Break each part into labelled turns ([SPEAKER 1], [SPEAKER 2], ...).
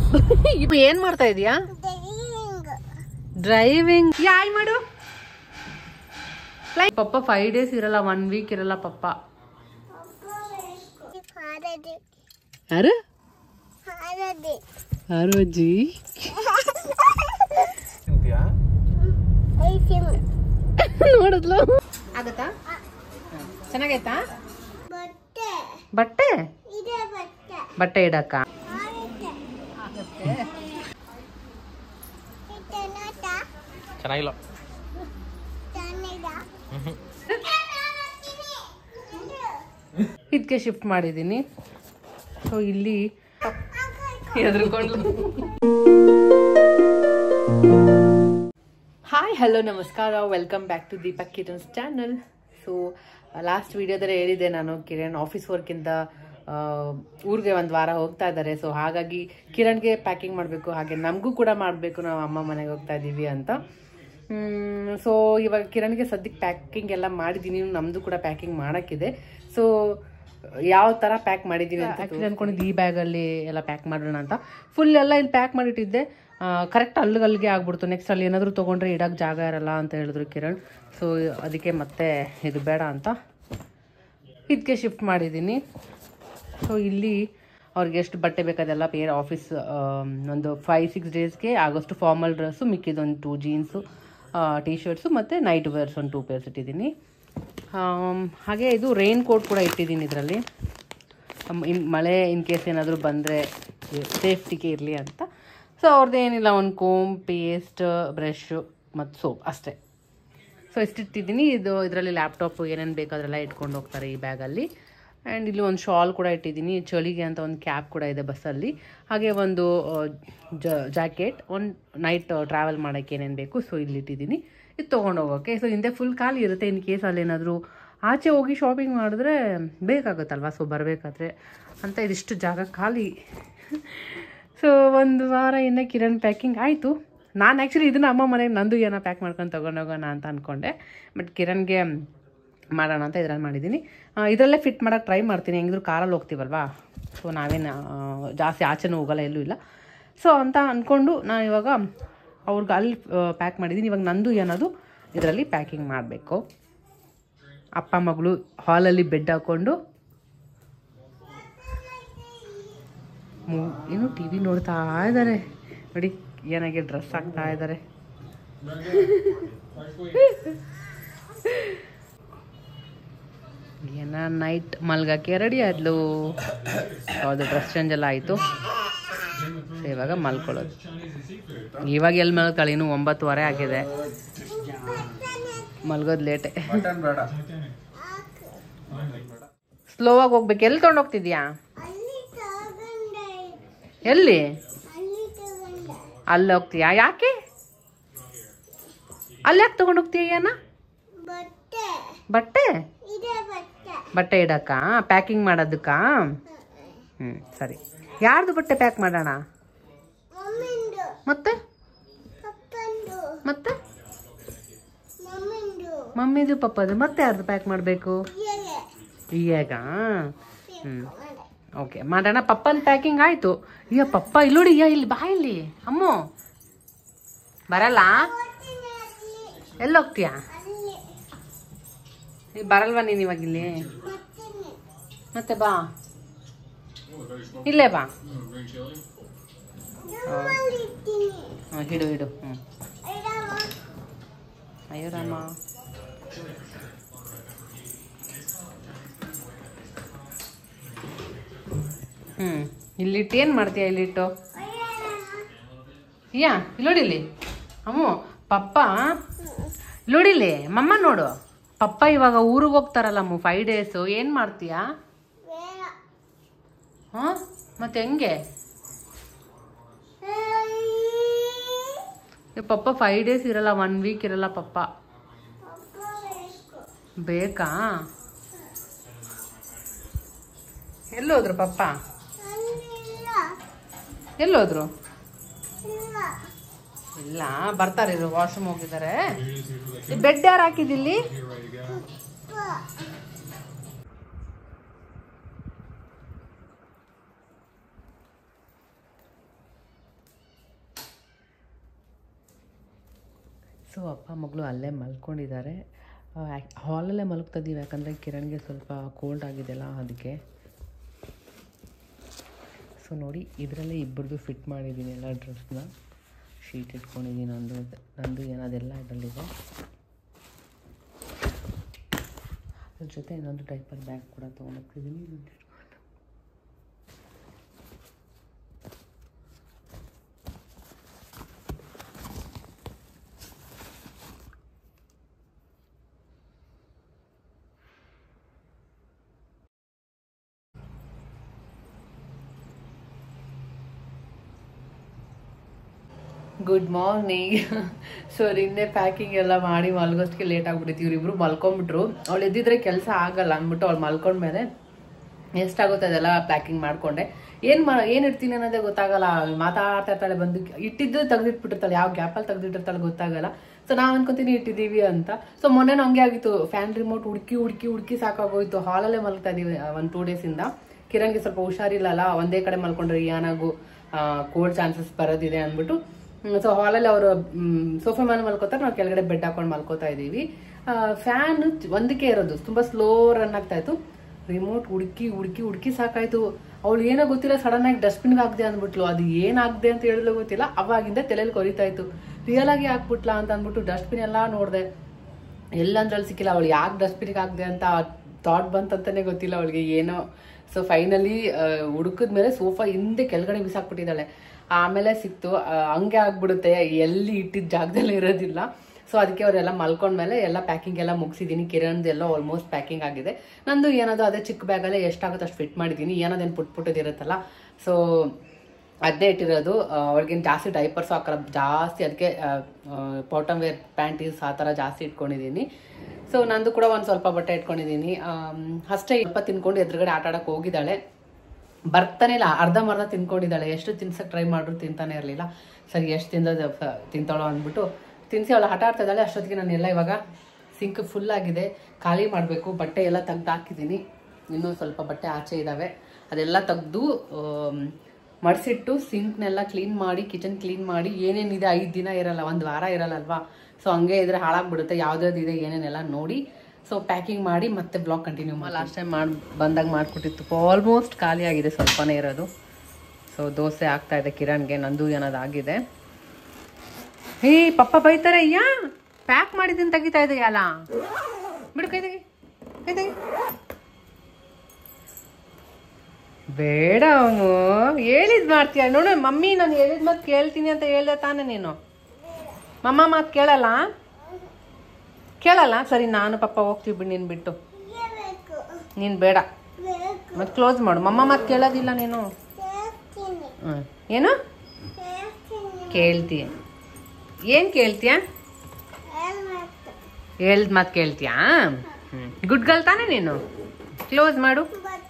[SPEAKER 1] ಇವ್ ಏನ್ ಮಾಡ್ತಾ ಇದೀಯಾ ಡ್ರೈವಿಂಗ್ ಯಾಯ್ ಮಾಡು Fly. ಪಪ್ಪ ಫೈವ್ ಡೇಸ್ ಇರಲ್ಲ ಒನ್ ವೀಕ್ ಇರಲ್ಲ ಪಪ್ಪ ಯಾರು ಯಾರು ಅಜ್ಜಿ ನೋಡಿದ್ಲು ಆಗತ್ತಾ ಚೆನ್ನಾಗೈತಾ ಬಟ್ಟೆ ಬಟ್ಟೆ ಇಡಕ್ಕ
[SPEAKER 2] ಚೆನ್ನಾಗಿಲ್ಲ
[SPEAKER 1] ಇದಕ್ಕೆ ಶಿಫ್ಟ್ ಮಾಡಿದ್ದೀನಿ ಸೊ ಇಲ್ಲಿ ಎದ್ರುಕೊಂಡ್ಲು ಹಾಯ್ ಹಲೋ ನಮಸ್ಕಾರ welcome back to Deepak Kiran's channel so last ವಿಡಿಯೋದಲ್ಲಿ ಹೇಳಿದೆ ನಾನು ಕಿರಣ್ ಆಫೀಸ್ ವರ್ಕಿಂದ ಊರಿಗೆ ಒಂದು ವಾರ ಹೋಗ್ತಾ ಇದ್ದಾರೆ ಸೊ ಹಾಗಾಗಿ ಕಿರಣ್ಗೆ ಪ್ಯಾಕಿಂಗ್ ಮಾಡಬೇಕು ಹಾಗೆ ನಮಗೂ ಕೂಡ ಮಾಡಬೇಕು ನಾವು ಅಮ್ಮ ಮನೆಗೆ ಹೋಗ್ತಾ ಇದ್ದೀವಿ ಅಂತ ಸೊ ಇವಾಗ ಕಿರಣ್ಗೆ ಸದ್ಯಕ್ಕೆ ಪ್ಯಾಕಿಂಗ್ ಎಲ್ಲ ಮಾಡಿದ್ದೀನಿ ನಮ್ಮದು ಕೂಡ ಪ್ಯಾಕಿಂಗ್ ಮಾಡೋಕ್ಕಿದೆ ಸೊ ಯಾವ ಥರ ಪ್ಯಾಕ್ ಮಾಡಿದ್ದೀನಿ ಅಂತ ಆ್ಯಕ್ಚುಲಿ ಅಂದ್ಕೊಂಡಿದ್ದು ಈ ಬ್ಯಾಗಲ್ಲಿ ಎಲ್ಲ ಪ್ಯಾಕ್ ಮಾಡೋಣ ಅಂತ ಫುಲ್ ಎಲ್ಲ ಇಲ್ಲಿ ಪ್ಯಾಕ್ ಮಾಡಿಟ್ಟಿದ್ದೆ ಕರೆಕ್ಟ್ ಅಲ್ಲಿಗೆ ಅಲ್ಲಿಗೆ ಆಗ್ಬಿಡ್ತು ನೆಕ್ಸ್ಟ್ ಅಲ್ಲಿ ಏನಾದರೂ ತೊಗೊಂಡ್ರೆ ಇಡೋಕ್ಕೆ ಜಾಗ ಇರಲ್ಲ ಅಂತ ಹೇಳಿದ್ರು ಕಿರಣ್ ಸೊ ಅದಕ್ಕೆ ಮತ್ತೆ ಇದು ಬೇಡ ಅಂತ ಇದಕ್ಕೆ ಶಿಫ್ಟ್ ಮಾಡಿದ್ದೀನಿ ಸೊ ಇಲ್ಲಿ ಅವ್ರಿಗೆ ಎಷ್ಟು ಬಟ್ಟೆ ಬೇಕಾದೆಲ್ಲ ಬೇರೆ ಆಫೀಸ್ ಒಂದು ಫೈವ್ ಸಿಕ್ಸ್ ಡೇಸ್ಗೆ ಆಗೋಷ್ಟು ಫಾರ್ಮಲ್ ಡ್ರೆಸ್ಸು ಮಿಕ್ಕಿದೊಂದು ಟೂ ಜೀನ್ಸು ಟೀ ಶರ್ಟ್ಸು ಮತ್ತು ನೈಟ್ ವೇರ್ಸ್ ಒಂದು ಟೂ ಪೇರ್ಸ್ ಇಟ್ಟಿದ್ದೀನಿ ಆಮ್, ಹಾಗೆ ಇದು ರೈನ್ ಕೋಟ್ ಕೂಡ ಇಟ್ಟಿದ್ದೀನಿ ಇದರಲ್ಲಿ ಇನ್ ಮಳೆ ಇನ್ ಕೇಸ್ ಏನಾದರೂ ಬಂದರೆ ಸೇಫ್ಟಿಗೆ ಇರಲಿ ಅಂತ ಸೊ ಅವ್ರದ್ದು ಏನಿಲ್ಲ ಒಂದು ಕೋಮ್ ಪೇಸ್ಟ್ ಬ್ರಷು ಮತ್ತು ಸೋಪ್ ಅಷ್ಟೇ ಸೊ ಇಷ್ಟಿಟ್ಟಿದ್ದೀನಿ ಇದು ಇದರಲ್ಲಿ ಲ್ಯಾಪ್ಟಾಪ್ ಏನೇನು ಬೇಕಾದ್ರೆಲ್ಲ ಇಟ್ಕೊಂಡು ಹೋಗ್ತಾರೆ ಈ ಬ್ಯಾಗಲ್ಲಿ ಆ್ಯಂಡ್ ಇಲ್ಲಿ ಒಂದು ಶಾಲ್ ಕೂಡ ಇಟ್ಟಿದ್ದೀನಿ ಚಳಿಗೆ ಅಂತ ಒಂದು ಕ್ಯಾಪ್ ಕೂಡ ಇದೆ ಬಸ್ಸಲ್ಲಿ ಹಾಗೆ ಒಂದು ಜಾಕೆಟ್ ಒಂದು ನೈಟ್ ಟ್ರಾವೆಲ್ ಮಾಡೋಕ್ಕೆ ಏನೇನು ಬೇಕು ಸೊ ಇಲ್ಲಿ ಇಟ್ಟಿದ್ದೀನಿ ಇದು ತೊಗೊಂಡು ಹೋಗೋಕ್ಕೆ ಸೊ ಹಿಂದೆ ಫುಲ್ ಖಾಲಿ ಇರುತ್ತೆ ಇನ್ ಕೇಸ್ ಅಲ್ಲಿ ಏನಾದರೂ ಆಚೆ ಹೋಗಿ ಶಾಪಿಂಗ್ ಮಾಡಿದ್ರೆ ಬೇಕಾಗುತ್ತಲ್ವಾ ಸೊ ಬರಬೇಕಾದ್ರೆ ಅಂತ ಇದಿಷ್ಟು ಜಾಗ ಖಾಲಿ ಸೊ ಒಂದು ವಾರ ಇನ್ನೇ ಕಿರಣ್ ಪ್ಯಾಕಿಂಗ್ ಆಯಿತು ನಾನು ಆ್ಯಕ್ಚುಲಿ ಇದನ್ನ ಅಮ್ಮ ಮನೆಗೆ ನಂದು ಏನೋ ಪ್ಯಾಕ್ ಮಾಡ್ಕೊಂಡು ತೊಗೊಂಡೋಗೋಣ ಅಂತ ಅಂದ್ಕೊಂಡೆ ಬಟ್ ಕಿರಣ್ಗೆ ಮಾಡೋಣ ಅಂತ ಇದ್ರಲ್ಲಿ ಮಾಡಿದ್ದೀನಿ ಇದರಲ್ಲೇ ಫಿಟ್ ಮಾಡೋಕ್ಕೆ ಟ್ರೈ ಮಾಡ್ತೀನಿ ಹೆಂಗಿದ್ರು ಕಾರಲ್ಲಿ ಹೋಗ್ತೀವಲ್ವಾ ಸೊ ನಾವೇನು ಆ, ಜಾಸ್ತಿ ಆಚೆನೂ ಹೋಗಲ್ಲ ಎಲ್ಲೂ ಇಲ್ಲ ಸೊ ಅಂತ ಅಂದ್ಕೊಂಡು ನಾನು ಇವಾಗ ಅವ್ರಿಗೆ ಅಲ್ಲಿ ಪ್ಯಾಕ್ ಮಾಡಿದ್ದೀನಿ ಇವಾಗ ನಂದು ಏನದು ಇದರಲ್ಲಿ ಪ್ಯಾಕಿಂಗ್ ಮಾಡಬೇಕು ಅಪ್ಪ ಮಗಳು ಹಾಲಲ್ಲಿ ಬೆಡ್ ಹಾಕ್ಕೊಂಡು ಮೂ- ಏನು ಟಿ ವಿ ನೋಡ್ತಾ ಇದ್ದಾರೆ ನೋಡಿ ಏನಾಗಿ ಡ್ರೆಸ್ ಹಾಕ್ತಾ ಇದ್ದಾರೆ ಏನ ನೈಟ್ ಮಲ್ಗಕ್ಕೆ ರೆಡಿ ಆದ್ಲು ಹೌದು ಡ್ರೆಸ್ ಚೇಂಜ್ ಎಲ್ಲ ಆಯಿತು ಸೊ ಇವಾಗ ಮಲ್ಕೊಳ್ಳೋದು ಇವಾಗ ಎಲ್ಲಿ ಮಲ್ಕೊಳ್ಳಿ ಇನ್ನು ಒಂಬತ್ತುವರೆ ಆಗಿದೆ ಮಲ್ಗೋದು ಲೇಟೆ ಸ್ಲೋ ಆಗಿ ಹೋಗ್ಬೇಕು ಎಲ್ಲಿ ತೊಗೊಂಡು ಹೋಗ್ತಿದ್ಯಾ ಎಲ್ಲಿ ಅಲ್ಲಿ ಹೋಗ್ತೀಯಾ ಯಾಕೆ ಅಲ್ಲಿ ಯಾಕೆ ತಗೊಂಡು ಹೋಗ್ತೀಯ ಏನ ಬಟ್ಟೆ ಬಟ್ಟೆ ಇಡಕ್ಕ ಪ್ಯಾಕಿಂಗ್ ಮಾಡೋದಕ್ಕ ಹ್ಞೂ ಸರಿ ಯಾರ್ದು ಬಟ್ಟೆ ಪ್ಯಾಕ್ ಮಾಡೋಣ ಮತ್ತೆ ಮತ್ತೆ ಮಮ್ಮಿದು ಪಪ್ಪದು ಮತ್ತೆ ಯಾರ್ದು ಪ್ಯಾಕ್ ಮಾಡಬೇಕು ಈಗ ಹ್ಞೂ ಓಕೆ ಮಾಡೋಣ ಪಪ್ಪನ ಪ್ಯಾಕಿಂಗ್ ಆಯಿತು ಈಗ ಪಪ್ಪ ಇಲ್ಲೋಡಿ ಈಗ ಇಲ್ಲಿ ಬಾ ಇಲ್ಲಿ ಅಮ್ಮು ಬರಲ್ಲ ಎಲ್ಲಿ ಹೋಗ್ತೀಯಾ ನೀ ಬರಲ್ವಾ ನೀನು ಇವಾಗ ಇಲ್ಲಿ ಮತ್ತೆ ಬಾ ಇಲ್ಲೇ ಬಾ ಹಾಂ ಹಿಡು ಹಿಡು ಹ್ಞೂ ಅಯ್ಯೋ ರಾಮ ಹ್ಞೂ ಇಲ್ಲಿಟ್ಟು ಏನು ಮಾಡ್ತೀಯ ಇಲ್ಲಿಟ್ಟು ಯಾ ಇಲ್ಲೋಡಿಲಿ ಅಮ್ಮು ಪಪ್ಪ ಇಲ್ಲೋಡಿಲಿ ಮಮ್ಮ ನೋಡು ಪಪ್ಪ ಇವಾಗ ಊರಿಗೆ ಹೋಗ್ತಾರಲ್ಲ ಅಮ್ಮು ಫೈವ್ ಡೇಸು ಏನು ಮಾಡ್ತೀಯಾ ಹಾಂ ಮತ್ತೆ ಹೆಂಗೆ ಈ ಪಪ್ಪ ಫೈವ್ ಡೇಸ್ ಇರಲ್ಲ ಒನ್ ವೀಕ್ ಇರಲ್ಲ ಪಪ್ಪ ಬೇಕಾ ಎಲ್ಲೋದ್ರು ಪಪ್ಪ ಎಲ್ಲೋದ್ರು ಇಲ್ಲ ಬರ್ತಾರೆ ಇದು ವಾಶ್ರೂಮ್ ಹೋಗಿದ್ದಾರೆ ಬೆಡ್ ಯಾರು ಹಾಕಿದಿಲ್ಲಿ ಸೊ ಅಪ್ಪ ಮಗಳು ಅಲ್ಲೇ ಮಲ್ಕೊಂಡಿದ್ದಾರೆ ಹಾಲಲ್ಲೇ ಮಲ್ಗ್ತಾ ಇದ್ದೀವಿ ಯಾಕಂದರೆ ಕಿರಣ್ಗೆ ಸ್ವಲ್ಪ ಕೋಲ್ಡ್ ಆಗಿದೆಯಲ್ಲ ಅದಕ್ಕೆ ಸೊ ನೋಡಿ ಇದರಲ್ಲೇ ಇಬ್ಬರದು ಫಿಟ್ ಮಾಡಿದ್ದೀನಿ ಎಲ್ಲ ಡ್ರೆಸ್ನ ಶೀಟ್ ಇಟ್ಕೊಂಡಿದ್ದೀನಿ ನಂದು ನಂದು ಏನದೆಲ್ಲ ಇದರಲ್ಲಿದೆ ಅದ್ರ ಜೊತೆ ಇನ್ನೊಂದು ಡೈಪರ್ ಬ್ಯಾಗ್ ಕೂಡ ತೊಗೊಂಡೋಗ್ತಿದ್ದೀನಿ ಇದನ್ನ ಇಟ್ಕೊಂಡು ಗುಡ್ ಮಾರ್ನಿಂಗ್ ಸೊ ನಿನ್ನೆ ಪ್ಯಾಕಿಂಗ್ ಎಲ್ಲ ಮಾಡಿ ಮಲ್ಗೋಷ್ಟಕ್ಕೆ ಲೇಟ್ ಆಗ್ಬಿಟ್ಟಿತ್ತು ಇವ್ರಿಬ್ರು ಮಲ್ಕೊಂಡ್ಬಿಟ್ರು ಅವಳು ಎದ್ದಿದ್ರೆ ಕೆಲಸ ಆಗಲ್ಲ ಅಂದ್ಬಿಟ್ಟು ಅವಳು ಮಲ್ಕೊಂಡ್ಮೇಲೆ ಎಷ್ಟಾಗುತ್ತೆ ಅದೆಲ್ಲ ಪ್ಯಾಕಿಂಗ್ ಮಾಡ್ಕೊಂಡೆ ಏನ್ ಮಾ ಏನ್ ಇಡ್ತೀನಿ ಅನ್ನೋದೇ ಗೊತ್ತಾಗಲ್ಲ ಮಾತಾಡ್ತಾ ಇರ್ತಾಳೆ ಬಂದು ಇಟ್ಟಿದ್ದು ತೆಗೆದಿಟ್ಬಿಟ್ಟಿರ್ತಾಳೆ ಯಾವ ಗ್ಯಾಪಲ್ಲಿ ತೆಗೆದಿಟ್ಟಿರ್ತಾಳೆ ಗೊತ್ತಾಗಲ್ಲ ಸೊ ನಾವ್ ಅನ್ಕೊಂತೀನಿ ಇಟ್ಟಿದೀವಿ ಅಂತ ಸೊ ಮೊನ್ನೆ ಹಂಗೆ ಆಗಿತ್ತು ಫ್ಯಾನ್ ರಿಮೋಟ್ ಹುಡುಕಿ ಹುಡುಕಿ ಹುಡುಕಿ ಸಾಕಾಗೋಯ್ತು ಹಾಲಲ್ಲೇ ಮಲ್ತಾ ಇದೀವಿ ಒಂದ್ ಟೂ ಡೇಸ್ ಇಂದ ಕಿರಂಗಿ ಸ್ವಲ್ಪ ಹುಷಾರಿಲ್ಲಲ್ಲ ಒಂದೇ ಕಡೆ ಮಲ್ಕೊಂಡ್ರೆ ಏನಾಗು ಕೋಲ್ಡ್ ಚಾನ್ಸಸ್ ಬರೋದಿದೆ ಅಂದ್ಬಿಟ್ಟು ಸೊ ಹಾಲಲ್ಲಿ ಅವರು ಸೋಫಾ ಮೇಲೆ ಮಲ್ಕೋತಾರೆ ನಾವು ಕೆಳಗಡೆ ಬೆಡ್ ಹಾಕೊಂಡು ಮಲ್ಕೋತಾ ಇದೀವಿ ಫ್ಯಾನ್ ಒಂದಕ್ಕೆ ಇರೋದು ತುಂಬಾ ಸ್ಲೋ ರನ್ ಆಗ್ತಾ ಇತ್ತು ರಿಮೋಟ್ ಹುಡುಕಿ ಹುಡುಕಿ ಹುಡುಕಿ ಸಾಕಾಯ್ತು ಅವಳು ಏನೋ ಗೊತ್ತಿಲ್ಲ ಸಡನ್ ಆಗಿ ಡಸ್ಟ್ಬಿನ್ಗೆ ಹಾಕ್ದೆ ಅಂದ್ಬಿಟ್ಲು ಅದು ಏನಾಗ್ದೆ ಅಂತ ಹೇಳಿದ್ಲು ಗೊತ್ತಿಲ್ಲ ಅವಾಗಿಂದ ತಲೆಯಲ್ಲಿ ಕೊರಿತಾ ಇತ್ತು ರಿಯಲ್ ಆಗಿ ಹಾಕ್ಬಿಟ್ಲಾ ಅಂತ ಅಂದ್ಬಿಟ್ಟು ಡಸ್ಟ್ಬಿನ್ ಎಲ್ಲಾ ನೋಡ್ದೆ ಎಲ್ಲಂದ್ರಲ್ಲಿ ಸಿಕ್ಕಿಲ್ಲ ಅವಳು ಯಾಕೆ ಡಸ್ಟ್ಬಿನ್ಗೆ ಹಾಕ್ದೆ ಅಂತ ಥಾಟ್ ಬಂತಂತಾನೆ ಗೊತ್ತಿಲ್ಲ ಅವಳಿಗೆ ಏನೋ ಸೊ ಫೈನಲಿ ಹುಡುಕದ್ಮೇಲೆ ಸೋಫಾ ಹಿಂದೆ ಕೆಳಗಡೆ ಬಿಸಾಕ್ಬಿಟ್ಟಿದ್ದಾಳೆ ಆಮೇಲೆ ಸಿಕ್ತು ಆ, ಹಂಗೆ ಆಗ್ಬಿಡುತ್ತೆ ಎಲ್ಲಿ ಇಟ್ಟಿದ್ದ ಜಾಗದಲ್ಲಿ ಇರೋದಿಲ್ಲ ಸೊ ಅದಕ್ಕೆ ಅವರೆಲ್ಲ ಮಲ್ಕೊಂಡ್ಮೇಲೆ ಎಲ್ಲ ಪ್ಯಾಕಿಂಗ್ ಎಲ್ಲ ಮುಗಿಸಿದ್ದೀನಿ ಕಿರಣ್ದು ಎಲ್ಲ ಆಲ್ಮೋಸ್ಟ್ ಪ್ಯಾಕಿಂಗ್ ಆಗಿದೆ ನಂದು ಏನದು ಅದೇ ಚಿಕ್ಕ ಬ್ಯಾಗಲ್ಲೇ ಎಷ್ಟಾಗುತ್ತೆ ಅಷ್ಟು ಫಿಟ್ ಮಾಡಿದ್ದೀನಿ ಏನೋದೇನು ಪುಟ್ ಪುಟ್ಟದಿರುತ್ತಲ್ಲ ಸೊ ಅದೇ ಇಟ್ಟಿರೋದು ಅವ್ಳಿಗೇನು ಜಾಸ್ತಿ ಡೈಪರ್ಸ್ ಹಾಕಲ್ಲ ಜಾಸ್ತಿ ಅದಕ್ಕೆ ಬಾಟಮ್ ವೇರ್ ಪ್ಯಾಂಟೀಸ್ ಆ ಥರ ಜಾಸ್ತಿ ಇಟ್ಕೊಂಡಿದ್ದೀನಿ ಸೊ ನಂದು ಕೂಡ ಒಂದು ಸ್ವಲ್ಪ ಬಟ್ಟೆ ಇಟ್ಕೊಂಡಿದ್ದೀನಿ ಆಮ್, ಅಷ್ಟೇ ಸ್ವಲ್ಪ ತಿನ್ಕೊಂಡು ಎದುರುಗಡೆ ಆಟ ಆಡಕ್ಕೆ ಹೋಗಿದ್ದಾಳೆ ಬರ್ತಾನೆ ಇಲ್ಲ ಅರ್ಧ ಮರ್ಧ ತಿನ್ಕೊಂಡಿದ್ದಾಳೆ ಎಷ್ಟು ತಿನ್ಸಕ್ಕೆ ಟ್ರೈ ಮಾಡಿದ್ರು ತಿಂತಾನೆ ಇರಲಿಲ್ಲ ಸರಿ ಎಷ್ಟು ತಿಂದದ ತಿಂತಾಳೋ ಅಂದ್ಬಿಟ್ಟು ತಿನ್ಸಿ ಅವಳು ಆಟ ಆಡ್ತಾ ಇದ್ದಾಳೆ ಅಷ್ಟೊತ್ತಿಗೆ ನಾನು ಎಲ್ಲ ಇವಾಗ ಸಿಂಕ್ ಫುಲ್ ಆಗಿದೆ ಖಾಲಿ ಮಾಡಬೇಕು ಬಟ್ಟೆ ಎಲ್ಲ ತೆಗ್ದು ಹಾಕಿದ್ದೀನಿ ಇನ್ನೂ ಸ್ವಲ್ಪ ಬಟ್ಟೆ ಆಚೆ ಇದ್ದಾವೆ ಅದೆಲ್ಲ ತೆಗ್ದು ಮಡಿಸಿಟ್ಟು ಸಿಂಕ್ನೆಲ್ಲ ಕ್ಲೀನ್ ಮಾಡಿ ಕಿಚನ್ ಕ್ಲೀನ್ ಮಾಡಿ ಏನೇನಿದೆ ಐದು ದಿನ ಇರಲ್ಲ ಒಂದು ವಾರ ಇರಲ್ಲ ಅಲ್ವಾ ಸೊ ಹಂಗೆ ಇದ್ರೆ ಹಾಳಾಗ್ಬಿಡುತ್ತೆ ಯಾವ್ದಾವ್ದು ಇದೆ ಏನೇನೆಲ್ಲ ನೋಡಿ ಸೊ ಪ್ಯಾಕಿಂಗ್ ಮಾಡಿ ಮತ್ತೆ ಬ್ಲಾಗ್ ಕಂಟಿನ್ಯೂ ಮಾಡಿ ಲಾಸ್ಟ್ ಟೈಮ್ ಮಾಡಿ ಬಂದಾಗ ಮಾಡಿಕೊಟ್ಟಿತ್ತು ಆಲ್ಮೋಸ್ಟ್ ಖಾಲಿ ಆಗಿದೆ ಸ್ವಲ್ಪನೇ ಇರೋದು ಸೊ ದೋಸೆ ಆಗ್ತಾ ಇದೆ ಕಿರಣ್ಗೆ ನಂದು ಏನದು ಆಗಿದೆ ಹೇ ಪಪ್ಪ ಬೈತಾರೆ ಅಯ್ಯ ಪ್ಯಾಕ್ ಮಾಡಿದ್ದೀನಿ ತೆಗಿತಾ ಇದೆಯಲ್ಲ ಬಿಡು ಕೈ ತೆಗಿ ಕೈ ತೆಗಿ ಬೇಡ ಅವನು ಹೇಳಿದ್ ಮಾಡ್ತೀಯ ನೋಡು ಮಮ್ಮಿ ನಾನು ಹೇಳಿದ ಮಾತು ಕೇಳ್ತೀನಿ ಅಂತ ಹೇಳ್ದೆ ತಾನೆ ನೀನು ಮಮ್ಮ ಮಾತು ಕೇಳಲ್ಲ ಕೇಳಲ್ಲ ಸರಿ ನಾನು ಪಪ್ಪ ಹೋಗ್ತೀವಿ ಬಿಡು ನೀನು ಬಿಟ್ಟು ನೀನು ಬೇಡ ಮತ್ತೆ ಕ್ಲೋಸ್ ಮಾಡು ಮಮ್ಮ ಮಾತು ಕೇಳೋದಿಲ್ಲ ನೀನು ಹ್ಮ್. ಏನು ಕೇಳ್ತೀಯ ಏನು ಕೇಳ್ತೀಯ ಹೇಳ್ದ ಮಾತು ಕೇಳ್ತೀಯಾ ಹ್ಞೂ ಗುಡ್ ಗರ್ಲ್ ತಾನೆ ನೀನು ಕ್ಲೋಸ್ ಮಾಡು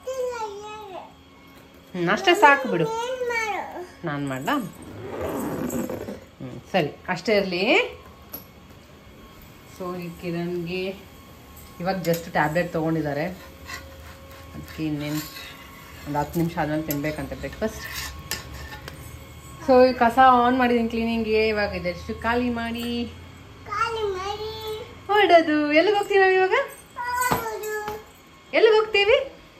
[SPEAKER 1] ಹ್ಞೂ ಅಷ್ಟೇ ಸಾಕು ಬಿಡು ನಾನು ಮಾಡ್ಲಾ ಹ್ಞೂ ಸರಿ ಅಷ್ಟೇ ಇರಲಿ ಸೊ ಈ ಕಿರಣ್ಗೆ ಇವಾಗ ಜಸ್ಟ್ ಟ್ಯಾಬ್ಲೆಟ್ ತೊಗೊಂಡಿದ್ದಾರೆ ಅದಕ್ಕೆ ಇನ್ನೇನು ಒಂದು ಹತ್ತು ನಿಮಿಷ ಆದ್ಮೇಲೆ ತಿನ್ಬೇಕಂತೆ ಬ್ರೇಕ್ಫಾಸ್ಟ್ ಸೊ ಈ ಕಸ ಆನ್ ಮಾಡಿದ್ದೀನಿ ಕ್ಲೀನಿಂಗ್ಗೆ ಇವಾಗ ಇದೆಷ್ಟು ಖಾಲಿ ಮಾಡಿ ಹೊರಡೋದು ಎಲ್ಲಿಗೆ ಹೋಗ್ತೀವಿ ನಾವು ಇವಾಗ ಎಲ್ಲಿಗೆ ಹೋಗ್ತೀವಿ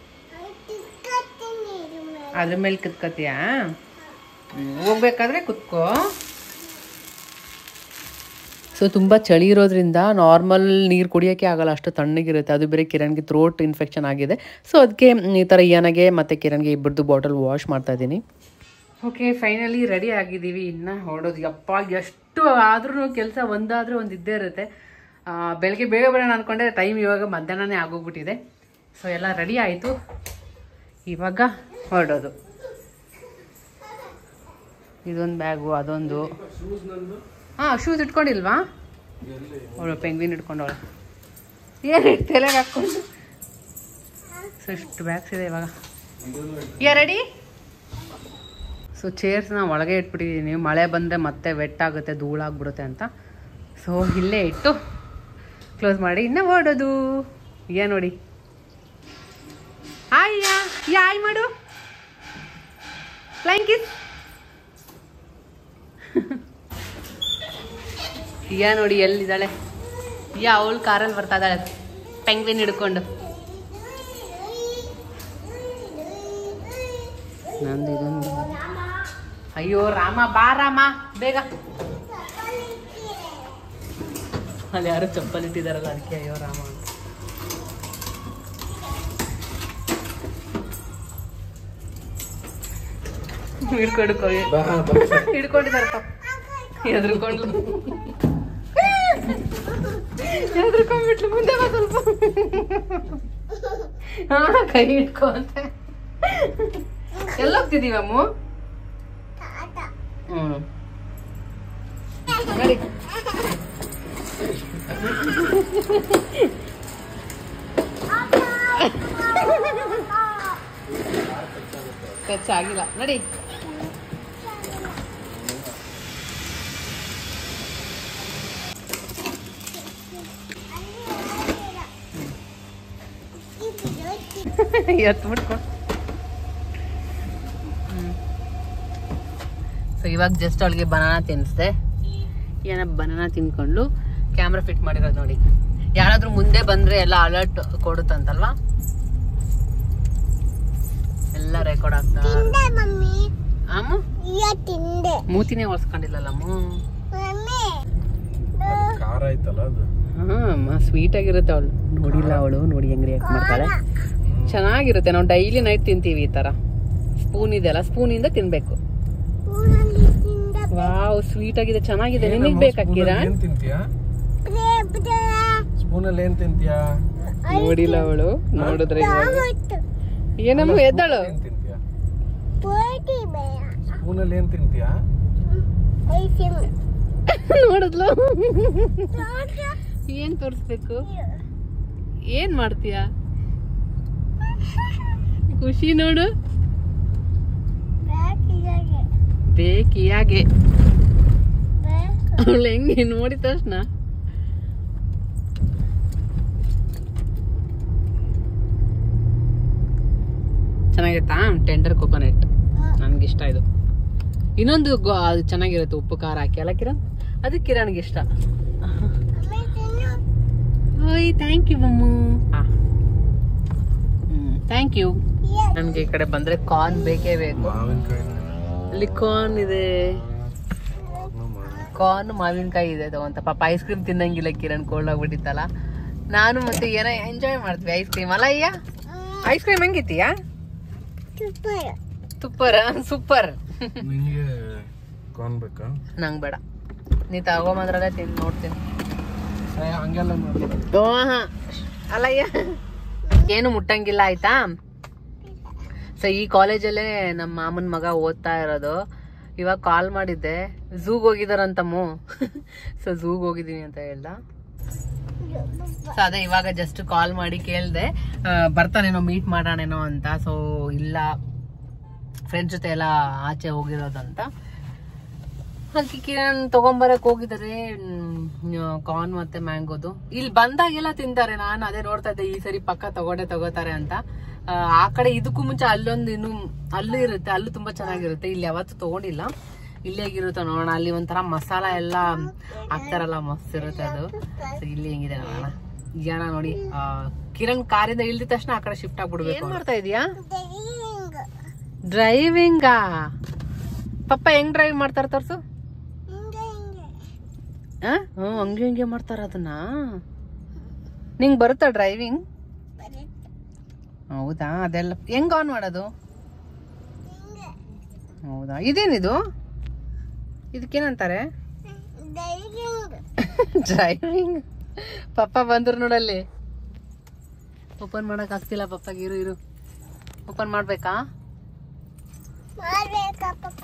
[SPEAKER 1] ಅದ್ರ ಮೇಲೆ ಕುತ್ಕೋತೀಯಾ ಹ್ಮ್, ಹೋಗ್ಬೇಕಾದ್ರೆ ಕುತ್ಕೋ ಸೊ ತುಂಬ ಚಳಿ ಇರೋದ್ರಿಂದ ನಾರ್ಮಲ್ ನೀರು ಕುಡಿಯೋಕ್ಕೆ ಆಗಲ್ಲ ಅಷ್ಟು ತಣ್ಣಗಿರುತ್ತೆ ಅದು ಬೇರೆ ಕಿರಣ್ಗೆ ಥ್ರೋಟ್ ಇನ್ಫೆಕ್ಷನ್ ಆಗಿದೆ ಸೊ ಅದಕ್ಕೆ ಈ ಥರ ಏನಗೆ ಮತ್ತು ಕಿರಣ್ಗೆ ಇಬ್ಬರದು ಬಾಟಲ್ ವಾಶ್ ಮಾಡ್ತಾ ಇದ್ದೀನಿ ಓಕೆ ಫೈನಲಿ ರೆಡಿ ಆಗಿದ್ದೀವಿ ಇನ್ನು ಹೊರಡೋದು ಯಪ್ಪ ಎಷ್ಟು ಆದ್ರೂ ಕೆಲಸ ಒಂದಾದ್ರೂ ಒಂದು ಇದ್ದೇ ಇರುತ್ತೆ ಆ, ಬೆಳಗ್ಗೆ ಬೇಗ ಬರೋಣ ಅಂದ್ಕೊಂಡೆ ಟೈಮ್ ಇವಾಗ ಮಧ್ಯಾಹ್ನನೇ ಆಗೋಗ್ಬಿಟ್ಟಿದೆ ಸೊ ಎಲ್ಲ ರೆಡಿ ಆಯಿತು ಇವಾಗ ಹೊರಡೋದು ಇದೊಂದು ಬ್ಯಾಗು ಅದೊಂದು ಹಾಂ ಶೂಸ್ ಇಟ್ಕೊಂಡಿಲ್ವಾ ಅವಳು ಪೆಂಗ್ವಿನ್ ಇಟ್ಕೊಂಡವಳು ಏನು ತಲೆಗೆ ಹಾಕ್ಕೊಂಡು ಸೊ ಇಷ್ಟು ಬ್ಯಾಗ್ಸ್ ಇದೆ ಇವಾಗ ಯಾ ರೆಡಿ ಸೊ ಚೇರ್ಸ್ನ ಒಳಗೆ ಇಟ್ಬಿಟ್ಟಿದ್ದೀನಿ ಮಳೆ ಬಂದರೆ ಮತ್ತೆ ವೆಟ್ ಆಗುತ್ತೆ ಧೂಳಾಗ್ಬಿಡುತ್ತೆ ಅಂತ ಸೊ ಇಲ್ಲೇ ಇಟ್ಟು ಕ್ಲೋಸ್ ಮಾಡಿ ಇನ್ನು ಓಡೋದು ಯಾ ನೋಡಿ ಹಾಯ್ ಯಾ ಯಾ ಹಾಯ್ ಮಾಡು ಫ್ಲೈಂಗ್ ಕಿಸ್ ಯಾ ನೋಡಿ ಎಲ್ಲಿದ್ದಾಳೆ ಯಾ ಅವಳು ಕಾರಲ್ಲಿ ಬರ್ತಾ ಇದ್ದಾಳೆ ಪೆಂಗ್ವಿನ್ ಹಿಡ್ಕೊಂಡು ನಂದು ಇದೊಂದು ಅಯ್ಯೋ ರಾಮ ಬಾ ರಾಮ ಬೇಗ ಅಲ್ಲಿ ಯಾರು ಚಪ್ಪಲ್ ಇಟ್ಟಿದಾರಲ್ಲ ಅದಕ್ಕೆ ಅಯ್ಯೋ ರಾಮ ಅಂತ. ಹಿಡ್ಕೊಂಡು ಹಿಡ್ಕೊಂಡಿದ್ದಾರೆ ಎದ್ರುಕೊಂಡು ಎದ್ರುಕೊಂಡ್ಬಿಟ್ಲು ಮುಂದೆ ಬಾ ಸ್ವಲ್ಪ ಹಾ ಕೈ ಹಿಡ್ಕೊ ಅಂತ ಎಲ್ಲೋಗ್ತಿದೀವ ಅಮ್ಮು ಹ್ಮ್ ನಡಿ ಟಚ್ ಆಗಿಲ್ಲ ನಡಿ ಎತ್ತು ಬಿಟ್ಕೊ ಸೊ ಇವಾಗ ಜಸ್ಟ್ ಅವಳಿಗೆ ಬನಾನಾ ತಿನ್ನಿಸ್ದೆ ಏನ ಬನಾನಾ ತಿನ್ಕೊಂಡು ಕ್ಯಾಮ್ರಾ ಫಿಟ್ ಮಾಡಿರೋದು ನೋಡಿ ಯಾರಾದ್ರೂ ಮುಂದೆ ಬಂದ್ರೆ ಎಲ್ಲ ಅಲರ್ಟ್ ಕೊಡುತ್ತಂತಲ್ವಾ ಎಲ್ಲ ರೆಕಾರ್ಡ್ ಆಗ್ತಾ
[SPEAKER 2] ತಿಂದೆ ಮಮ್ಮಿ
[SPEAKER 1] ಅಮ್ಮ
[SPEAKER 2] ಈಗ ತಿಂದೆ
[SPEAKER 1] ಮೂತಿನೇ ಒರ್ಸ್ಕೊಂಡಿಲ್ಲಲ್ಲ ಅಮ್ಮ
[SPEAKER 2] ಮಮ್ಮಿ
[SPEAKER 3] ಖಾರ ಐತಲ್ಲ ಅದು
[SPEAKER 1] ಹಾ ಸ್ವೀಟ್ ಆಗಿರುತ್ತೆ ಅವಳು ನೋಡಿಲ್ಲ ಅವಳು ನೋಡಿ ಹೆಂಗ್ ರಿಯಾಕ್ಟ್ ಮಾಡ್ತಾಳೆ ಚೆನ್ನಾಗಿರುತ್ತೆ ನಾವು ಡೈಲಿ ನೈಟ್ ತಿಂತೀವಿ ಈ ತರ ಸ್ಪೂನ್ ಇದೆಯಲ್ಲ ಸ್ಪೂನ್ ಇಂದ ತಿನ್ಬೇಕು
[SPEAKER 2] ಊರಲ್ಲಿ ತಿಂದೆ
[SPEAKER 1] ವಾವ್ ಸ್ವೀಟ್ ಆಗಿದೆ ಚೆನ್ನಾಗಿದೆ ನಿನಗ್ ಬೇಕಾ ಕಿರಣ್
[SPEAKER 3] ಏನ್ ತಿಂತೀಯಾ
[SPEAKER 2] ಬ್ರೆಡ್
[SPEAKER 3] ಸ್ಪೂನಲ್ಲಿ ಏನ್ ತಿಂತೀಯಾ
[SPEAKER 1] ನೋಡಿಲ್ಲ ಅವಳು ನೋಡಿದ್ರೆ ಇವಾಗ
[SPEAKER 2] ಮತ್ತು
[SPEAKER 1] ಏನಮ್ಮ ಎದ್ದಳು
[SPEAKER 3] ಏನ್ ತಿಂತೀಯಾ
[SPEAKER 2] ಪೋಟಿ ಬೇಡ
[SPEAKER 3] ಸ್ಪೂನಲ್ಲಿ ಏನ್ ತಿಂತೀಯಾ
[SPEAKER 2] ಐಸಿಮ್
[SPEAKER 1] ನೋಡಿದ್ಲು ಏನ್ ತೋರಿಸ್ಬೇಕು ಏನ್ ಮಾಡ್ತೀಯಾ ಖುಷಿ ನೋಡು
[SPEAKER 2] ಬೇಕಿದಾಗೆ
[SPEAKER 1] ಬೇಕಿಯಾಗೆ
[SPEAKER 2] ಬೇಕು
[SPEAKER 1] ಅವಳು ಹೆಂಗೆ ನೋಡಿದ ತಕ್ಷಣ ಚೆನ್ನಾಗಿರುತ್ತಾ ಟೆಂಡರ್ ಕೊಕೊನೆಟ್ ನನ್ಗಿಷ್ಟ ಇದು ಇನ್ನೊಂದು ಗೊ- ಅದು ಚೆನ್ನಾಗಿರುತ್ತೆ ಉಪ್ಪು ಖಾರ ಹಾಕಿ ಅಲ್ಲ ಕಿರಣ್ ಅದು ಕಿರಣ್ಗೆ ಇಷ್ಟ
[SPEAKER 2] ಮಮ್ಮಿ ತಿನ್ನು
[SPEAKER 1] ಓಯ್ ಥ್ಯಾಂಕ್ ಯು ಮಮ್ಮು ಥ್ಯಾಂಕ್ ಯು
[SPEAKER 2] Yes.
[SPEAKER 1] ನನ್ಗೆ ಈ ಕಡೆ ಬಂದ್ರೆ ಕಾರ್ನ್ ಬೇಕೇ ಬೇಕು
[SPEAKER 3] ಮಾವಿನಕಾಯಿ
[SPEAKER 1] ಅಲ್ಲಿ ಕಾರ್ನ್ ಇದೆ ಕಾರ್ನ್ ಮಾವಿನಕಾಯಿ ಇದೆ ತಗೊಂತ ಪಾಪ ಐಸ್ ಕ್ರೀಮ್ ತಿನ್ನಂಗಿಲ್ಲ ಕಿರಣ್ ಕೋಲ್ಡ್ ಆಗ್ಬಿಟ್ಟಿತ್ತಲ್ಲ ನಾನು ಮತ್ತೆ ಏನೋ ಎಂಜಾಯ್ ಮಾಡ್ತೀವಿ ಐಸ್ ಕ್ರೀಮ್ ಅಲ್ಲ ಅಯ್ಯ ಐಸ್ ಕ್ರೀಮ್ ಹೆಂಗಿತ್ತೀಯಾ
[SPEAKER 2] ಸೂಪರ್
[SPEAKER 1] ಸೂಪರ್ ಸೂಪರ್
[SPEAKER 3] ನಿಂಗೆ ಕಾರ್ನ್ ಬೇಕಾ
[SPEAKER 1] ನಂಗೆ ಬೇಡ ನೀ ತಗೊಂಬಂದ್ರಲ್ಲೇ ತಿನ್ ನೋಡ್ತೀನಿ
[SPEAKER 3] ಏ, ಹಂಗೆಲ್ಲ ಮಾಡ್ಬೇಡ.
[SPEAKER 1] ಓ ಹಾ ಅಲ್ಲಯ್ಯ ಏನು ಮುಟ್ಟಂಗಿಲ್ಲ ಆಯ್ತಾ ಸೊ ಈ ಕಾಲೇಜಲ್ಲೇ ನಮ್ಮ ಮಾಮನ ಮಗ ಓದ್ತಾ ಇರೋದು ಇವಾಗ ಕಾಲ್ ಮಾಡಿದ್ದೆ ಝೂಗ್ ಹೋಗಿದಾರಂತಮ್ಮು ಸೊ ಝೂಗ್ ಹೋಗಿದೀನಿ ಅಂತ ಹೇಳ್ದ ಸೊ ಅದೇ ಇವಾಗ ಜಸ್ಟ್ ಕಾಲ್ ಮಾಡಿ ಕೇಳ್ದೆ ಆ, ಬರ್ತಾನೇನೋ ಮೀಟ್ ಮಾಡೋಣೇನೋ ಅಂತ ಸೊ ಇಲ್ಲ ಫ್ರೆಂಡ್ಸ್ ಜೊತೆ ಎಲ್ಲ ಆಚೆ ಹೋಗಿರೋದಂತ ಅದಕ್ಕೆ ಕಿರಣ್ ತಗೊಂಬರಕ್ ಹೋಗಿದ್ದಾರೆ ಕಾರ್ನ್ ಮತ್ತೆ ಮ್ಯಾಂಗೋದು ಇಲ್ಲಿ ಬಂದಾಗೆಲ್ಲ ತಿಂತಾರೆ ನಾನು ಅದೇ ನೋಡ್ತಾ ಇದ್ದೆ ಈ ಸರಿ ಪಕ್ಕ ತಗೊಂಡೆ ತಗೋತಾರೆ ಅಂತ ಆ, ಆ ಕಡೆ ಇದಕ್ಕೂ ಮುಂಚೆ ಅಲ್ಲೊಂದು ಇನ್ನು ಅಲ್ಲೂ ಇರುತ್ತೆ ಅಲ್ಲೂ ತುಂಬಾ ಚೆನ್ನಾಗಿರುತ್ತೆ ಇಲ್ಲಿ ಯಾವತ್ತೂ ತಗೊಂಡಿಲ್ಲ ಇಲ್ಲಿ ಹೇಗಿರುತ್ತೆ ನೋಡೋಣ ಅಲ್ಲಿ ಒಂಥರ ಮಸಾಲ ಎಲ್ಲ ಹಾಕ್ತಾರಲ್ಲ ಮಸ್ತ್ ಇರುತ್ತೆ ಅದು ಸೊ ಇಲ್ಲಿ ಹೆಂಗಿದೆ ನೋಡೋಣ ಜನ ನೋಡಿ ಆ, ಕಿರಣ್ ಕಾರಿಂದ ಇಳ್ದಿದ ತಕ್ಷಣ ಆ ಕಡೆ ಶಿಫ್ಟ್ ಆಗ್ಬಿಡ್ಬೇಕು ಏನ್ ಮಾಡ್ತಾ ಇದೀಯಾ
[SPEAKER 2] ಡ್ರೈವಿಂಗ್
[SPEAKER 1] ಡ್ರೈವಿಂಗಾ ಪಪ್ಪ ಹೆಂಗ್ ಡ್ರೈವ್ ಮಾಡ್ತಾರ ತೋರ್ಸು
[SPEAKER 2] ಹಿಂಗೆ ಹಿಂಗೆ
[SPEAKER 1] ಆ? ಹ್ಮ್ ಹಂಗೆ ಹಿಂಗೆ ಮಾಡ್ತಾರ ಅದನ್ನ ನಿಂಗ್ ಬರುತ್ತಾ ಡ್ರೈವಿಂಗ್
[SPEAKER 2] ಬರುತ್ತೆ
[SPEAKER 1] ಹೌದಾ ಅದೆಲ್ಲ ಹೆಂಗ್ ಆನ್ ಮಾಡೋದು
[SPEAKER 2] ಹಿಂಗೆ
[SPEAKER 1] ಹೌದಾ ಇದೇನಿದು ಇದಕ್ಕೇನಂತಾರೆ
[SPEAKER 2] ಡ್ರೈವಿಂಗ್
[SPEAKER 1] ಡ್ರೈವಿಂಗ್ ಪಪ್ಪ ಬಂದ್ರು ನೋಡಲ್ಲಿ ಓಪನ್ ಮಾಡಕ್ ಆಗ್ತಿಲ್ಲ ಪಪ್ಪಗೆ ಇರು ಇರು ಓಪನ್ ಮಾಡ್ಬೇಕಾ
[SPEAKER 2] ಮಾಡ್ಬೇಕಾ ಪಪ್ಪ